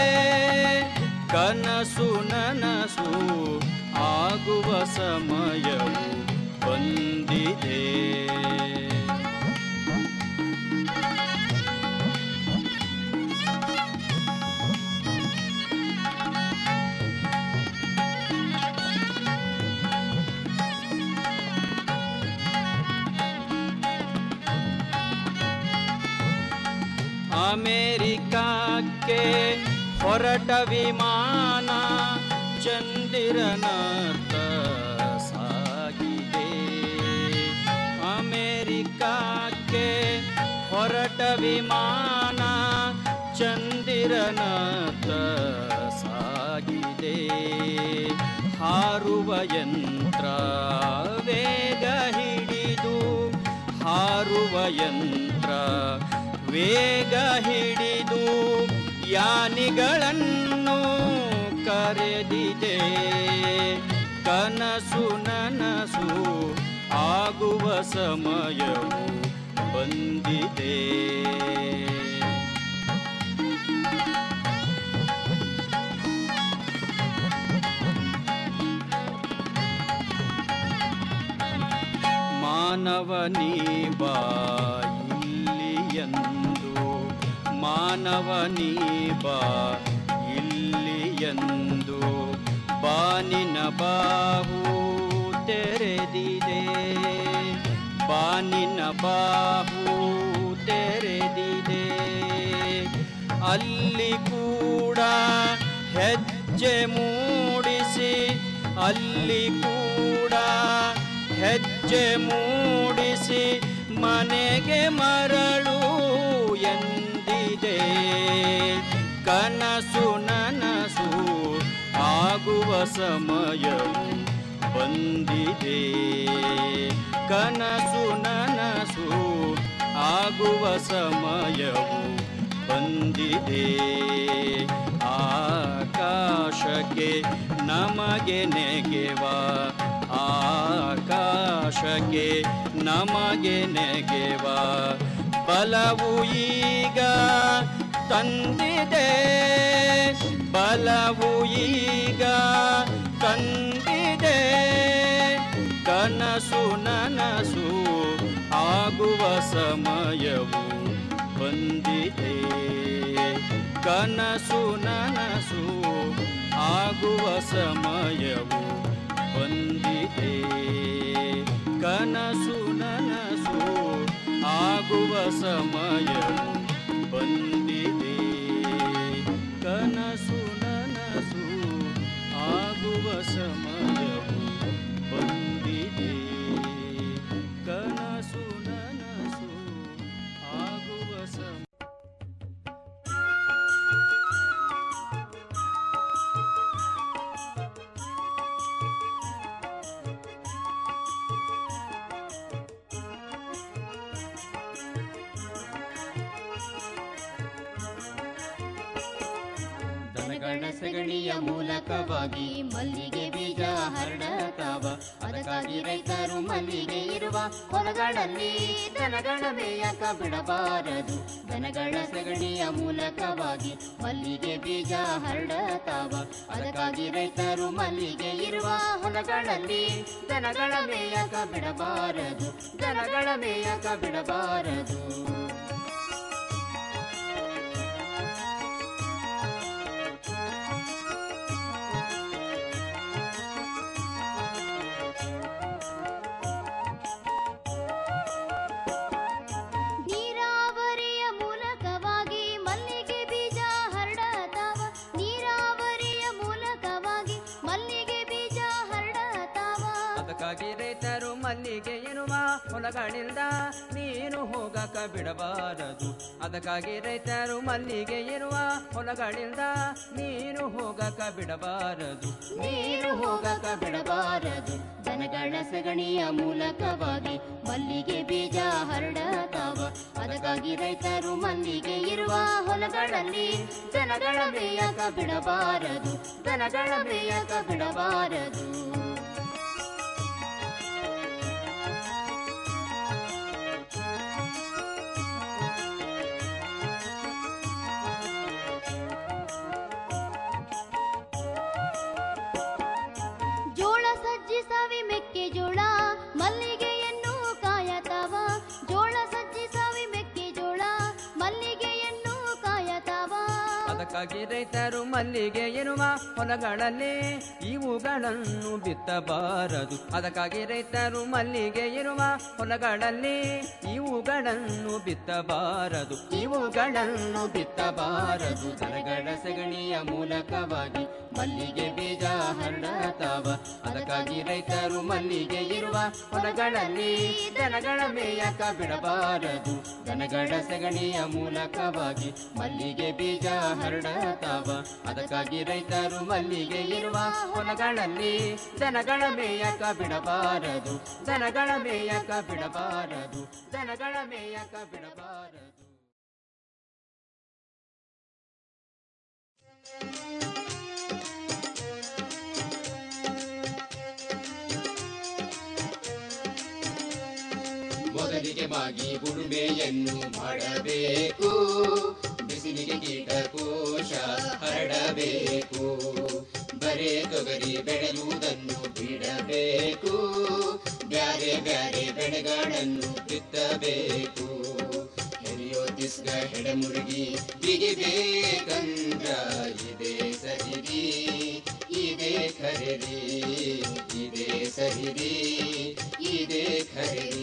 Speaker 11: ಕನಸು ನನಸು ಆಗುವ ಸಮಯವು ಬಂದಿದೆ ಅಮೇರಿಕಕ್ಕೆ ಹೊರಟ ವಿಮಾನ ಚಂದಿರನತ್ತ ಸಾಗಿದೆ ಅಮೇರಿಕಕ್ಕೆ ಹೊರಟ ವಿಮಾನ ಚಂದಿರನತ್ತ ಸಾಗಿದೆ ಹಾರುವ ಯಂತ್ರ ವೇಗ ಹಿಡಿದು ಹಾರುವ ಯಂತ್ರ ವೇಗ ಹಿಡಿದು ಯಾನಿಗಳನ್ನು ಕರೆದಿದೆ ಕನಸು ನನಸು ಆಗುವ ಸಮಯವು ಬಂದಿದೆ ಮಾನವನೀ ಬಾ ಇಲ್ಲಿಯಂದು ಮಾನವನೀ ಬಾ ಇಲ್ಲಿಯಂದು ಬಾನಿನ ಬಾಹು ತೆರೆದಿದೆ ಬಾನಿನ ಬಾಹು ತೆರೆದಿದೆ ಅಲ್ಲಿ ಕೂಡ ಹೆಜ್ಜೆ ಮೂಡಿಸಿ ಅಲ್ಲಿ ಕೂಡ ಹೆಜ್ಜೆ ಮೂಡಿಸಿ ಮನೆಗೆ ಮರಳು ಎಂದಿದೆ ಕನಸು ನನಸು ಆಗುವ ಸಮಯವು ಬಂದಿದೆ ಕನಸು ನನಸು ಆಗುವ ಸಮಯವು ಬಂದಿದೆ ಆಕಾಶಕ್ಕೆ ನಮಗೆ ನೆಗೆವ ಆಕಾಶಕ್ಕೆ ನಮಗೆ ನೆಗೆವ ಬಲವು ಈಗ ತಂದಿದೆ ಬಲವು ಈಗ ತಂದಿದೆ ಕನಸು ನನಸು ಆಗುವ ಸಮಯವು ಬಂದಿದೆ ಕನಸು ನನಸು ಆಗುವ ಸಮಯವು ಬಂದಿದೆ ಕನಸು ನನಸು ಆಗುವ ಸಮಯವು ಬಂದಿದೆ ಕನಸು ನನಸು ಆಗುವ ಸಮಯವು ಬಂದಿದೆ ಕನಸು ನನಸು ಆಗುವ ಸಮ
Speaker 10: ದನಗಳ ಸಗಣಿಯ ಮೂಲಕವಾಗಿ ಮಲ್ಲಿಗೆ ಬೀಜ ಹರಡತಾವ ಅದಕ್ಕಾಗಿ ರೈತರು ಮಲ್ಲಿಗೆ ಇರುವ ಹೊಲಗಳಲ್ಲಿ ದನಗಳ ಮೇಯಕ ಬಿಡಬಾರದು ದನಗಳ ಸಗಣಿಯ ಮೂಲಕವಾಗಿ ಮಲ್ಲಿಗೆ ಬೀಜ ಹರಡತಾವ ಅದಕ್ಕಾಗಿ ರೈತರು ಮಲ್ಲಿಗೆ ಇರುವ ಹೊಲಗಳಲ್ಲಿ ದನಗಳ ಮೇಯಕ ಬಿಡಬಾರದು ದನಗಳ ಮೇಯಕ ಬಿಡಬಾರದು ನೀರಾವರಿಯ ಮೂಲಕವಾಗಿ ಮಲ್ಲಿಗೆ ಬೀಜ ಹರಡತಾವ ನೀರಾವರಿಯ ಮೂಲಕವಾಗಿ ಮಲ್ಲಿಗೆ ಬೀಜ ಹರಡತಾವ
Speaker 12: ಅದಕ್ಕಾಗಿ ರೈತರು ಮಲ್ಲಿಗೆ ಇರುವ ಹೊಲಗಳಿಂದ ನೀನು ನೀರು ಹೋಗಕ ಬಿಡಬಾರದು ಅದಕ್ಕಾಗಿ ರೈತರು ಮಲ್ಲಿಗೆ ಇರುವ ಹೊಲಗಳಿಂದ ನೀರು ಹೋಗಕ ಬಿಡಬಾರದು
Speaker 10: ನೀರು ಹೋಗಕ ಬಿಡಬಾರದು ದನಗಳ ಸಗಣಿಯ ಮೂಲಕವಾಗಿ ಮಲ್ಲಿಗೆ ಬೀಜ ಹರಡತಾವ ಅದಕ್ಕಾಗಿ ರೈತರು ಮಲ್ಲಿಗೆ ಇರುವ ಹೊಲಗಳಲ್ಲಿ ದನಗಳ ಮೇಯಕ ಬಿಡಬಾರದು ದನಗಳ ಮೇಯಕ ಬಿಡಬಾರದು ಜೋಳ ಸಜ್ಜಿ ಸಾವಿ ಮೆಕ್ಕೆಜೋಳ ಮಲ್ಲಿಗೆಯನ್ನು ಕಾಯತಾವ ಜೋಳ ಸಜ್ಜಿ ಸಾವಿ ಮೆಕ್ಕೆಜೋಳ ಮಲ್ಲಿಗೆಯನ್ನು ಕಾಯತಾವ
Speaker 12: ಅದಕ್ಕಾಗಿ ರೈತರು ಮಲ್ಲಿಗೆ ಇರುವ ಹೊಲಗಳಲ್ಲಿ ಇವುಗಳನ್ನು ಬಿತ್ತಬಾರದು ಅದಕ್ಕಾಗಿ ರೈತರು ಮಲ್ಲಿಗೆ ಇರುವ ಹೊಲಗಳಲ್ಲಿ ಇವುಗಳನ್ನು ಬಿತ್ತಬಾರದು ಇವುಗಳನ್ನು ಬಿತ್ತಬಾರದು ದನಗಳ ಸಗಣಿಯ ಮೂಲಕವಾಗಿ ಮಲ್ಲಿಗೆ ಬೀಜ ಹರಡತಾವ ಅದಕ್ಕಾಗಿ ರೈತರು ಮಲ್ಲಿಗೆ ಇರುವ ಹೊಲಗಳಲ್ಲಿ ದನಗಳ ಮೇಯಕ ಬಿಡಬಾರದು ದನಗಳ ಸಗಣಿಯ ಮೂಲಕವಾಗಿ ಮಲ್ಲಿಗೆ ಬೀಜ ಹರಡತಾವ ಅದಕ್ಕಾಗಿ ರೈತರು ಮಲ್ಲಿಗೆ ಇರುವ ಹೊಲಗಳಲ್ಲಿ ದನಗಳ ಮೇಯಕ ಬಿಡಬಾರದು ದನಗಳ ಮೇಯಕ ಬಿಡಬಾರದು ದನಗಳ ಮೇಯಕ ಬಿಡಬಾರದು
Speaker 13: ಮೊದಲಿಗೆ ಮಾಗಿ ಉಳುಮೆಯನ್ನು ಮಾಡಬೇಕು ಬಿಸಿಲಿಗೆ ಕೀಟಕೋಶ ಹರಡಬೇಕು ಬರೇ ತೊಗರಿ ಬೆಳೆಯುವುದನ್ನು ಬಿಡಬೇಕು ಬ್ಯಾರೆ ಬ್ಯಾರೆ ಬೆಳೆಗಳನ್ನು ಬಿತ್ತಬೇಕು ಹೆರಿಯೋ ತಿಸ್ಗ ಹೆಡಮುರುಗಿ ಬಿಗಿಬೇಕಂದ್ರ ಇದೇ ಸಹಿರಿ ಇದೇ ಖರೀರಿ ಇದೇ ಸಹಿರಿ ಇದೇ ಖರೀರಿ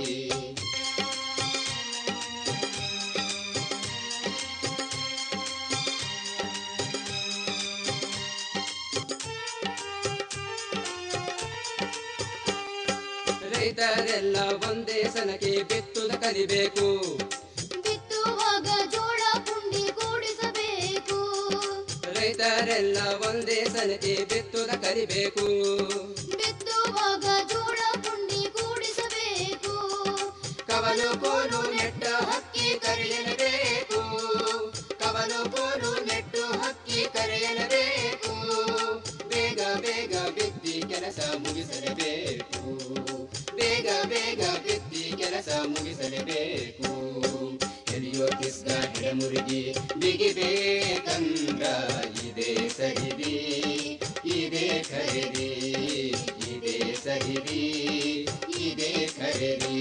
Speaker 13: ರೈತರೆಲ್ಲ ಒಂದೇ ಸನಕ್ಕೆ ಬಿತ್ತುದ ಕಲಿಬೇಕು
Speaker 10: ಬಿತ್ತುವಾಗ ಜೋಳ ಪುಂಡಿ ಕೂಡಿಸಬೇಕು
Speaker 13: ರೈತರೆಲ್ಲ ಒಂದೇ ಸನಕ್ಕೆ ಬಿತ್ತುದ ಕಲಿಬೇಕು
Speaker 10: ಬಿತ್ತುವಾಗ ಜೋಳ ಪುಂಡಿ ಕೂಡಿಸಬೇಕು
Speaker 13: ಕವಲು ಕೋಲು ನೆಟ್ಟ ಹಕ್ಕಿ ಕರೆಯಲೇಬೇಕು ಕವಲು ಕೋಲು ನೆಟ್ಟು ಹಕ್ಕಿ ಕರೆಯಲೇಬೇಕು ಬೇಗ ಬೇಗ ಬಿತ್ತಿ ಕೆಲಸ ಮುಗಿಸಲೇಬೇಕು ಬೇಗ ಬೇಗ ಬಿತ್ತಿ ಕೆಲಸ ಮುಗಿಸಲೇಬೇಕು ಎಲಿಯೋ ಕಿಸ್ಗ ಹೆಡಮುರುಗಿ ಬಿಗಿಬೇಕಂದ್ರ ಇದೇ ಸಹಿರಿ ಇದೇ ಖರೀರಿ ಇದೇ ಸಹಿರಿ ಇದೇ ಖರೀರಿ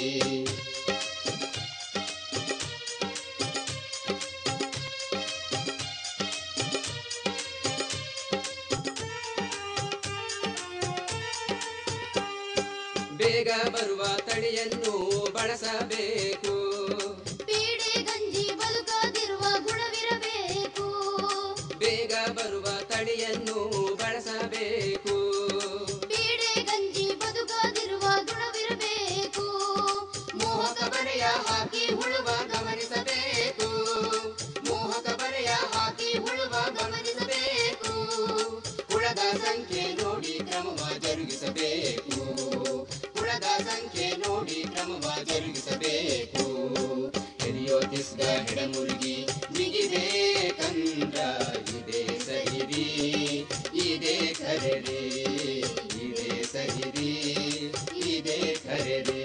Speaker 13: ಬೇಗ ಬರುವ ತಳಿಯನ್ನು ಬಳಸಬೇಕು
Speaker 10: ಪೀಡೆ ಗಂಜಿ ಬದುಕದಿರುವ ಗುಣವಿರಬೇಕು
Speaker 13: ಬೇಗ ಬರುವ ತಳಿಯನ್ನು ಬಳಸಬೇಕು
Speaker 10: ಪೀಡೆ ಗಂಜಿ ಬದುಕದಿರುವ ಗುಣವಿರಬೇಕು
Speaker 13: ಮೋಹಕ ಬರೆಯ ಹಾಕಿ ಹುಳುವ ಗಮನಿಸಬೇಕು ಮೋಹಕ ಬರೆಯ ಹಾಕಿ ಹುಳುವ ಗಮನಿಸಬೇಕು ಹುಳದ ಸಂಖ್ಯೆ ನೋಡಿ ಕ್ರಮವ ಜರುಗಿಸಬೇಕು ಹುಳದ ಸಂಖ್ಯೆ ನೋಡಿ ಕ್ರಮವ ಜರುಗಿಸಬೇಕು ಹೆರಿಯೋ ತಿಸ್ಗ ಹೆಡಮುರುಗಿ ಬಿಗಿಬೇಕಂದ್ರ ಇದೇ ಸಹಿರಿ ಇದೇ ಖರೀರಿ ಇದೇ ಸಹಿರಿ ಇದೇ ಖರೀರಿ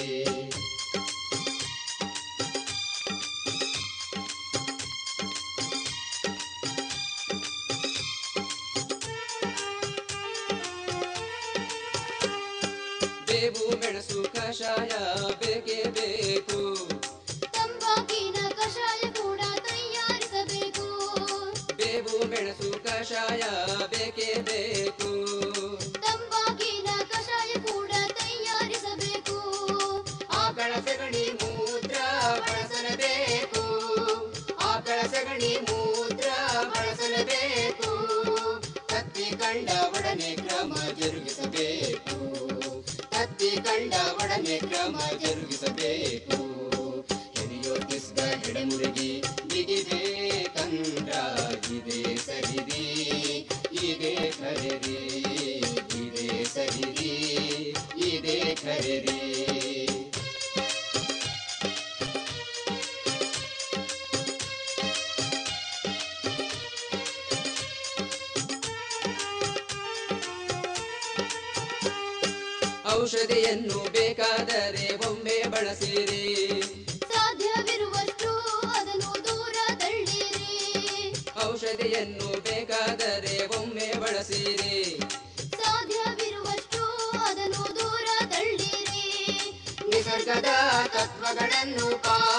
Speaker 13: ಬೇವು ಮೆಣಸು ಕಷಾಯ ಬೇಕೇ ಬೇಕು
Speaker 10: ತಂಬಾಕಿನ ಕಷಾಯ ಕೂಡ ತಯಾರಿಸಬೇಕು
Speaker 13: ಬೇವು ಮೆಣಸು ಕಷಾಯ ಬೇಕೇ ಬೇಕು
Speaker 10: ತಂಬಾಕಿನ ಕಷಾಯ ಕೂಡ ತಯಾರಿಸಬೇಕು
Speaker 13: ಆಕಳ ಸಗಣಿ ಮೂತ್ರ ಬಳಸಲೇಬೇಕು ಆಕಳ ಸಗಣಿ ಮೂತ್ರ ಬಳಸಲೇಬೇಕು ಕತ್ತಿ ಕಂಡ ಒಡನೆ ಕ್ರಮ ಜರುಗಿಸಬೇಕು ಕತ್ತಿ ಕಂಡ ಒಡನೆ ಕ್ರಮ ಜರುಗಿಸಬೇಕು ಔಷಧಿಯನ್ನು ಬೇಕಾದರೆ ಒಮ್ಮೆ ಬಳಸಿರಿ
Speaker 10: ಸಾಧ್ಯವಿರುವಷ್ಟು ಅದನ್ನು ದೂರ ತಳ್ಳಿರಿ
Speaker 13: ಔಷಧಿಯನ್ನು ಬೇಕಾದರೆ ಒಮ್ಮೆ ಬಳಸಿರಿ
Speaker 10: ಸಾಧ್ಯವಿರುವಷ್ಟು ಅದನ್ನು ದೂರ ತಳ್ಳಿರಿ
Speaker 13: ನಿಸರ್ಗದ ತತ್ವಗಳನ್ನು ಪಾಲಿಸಿ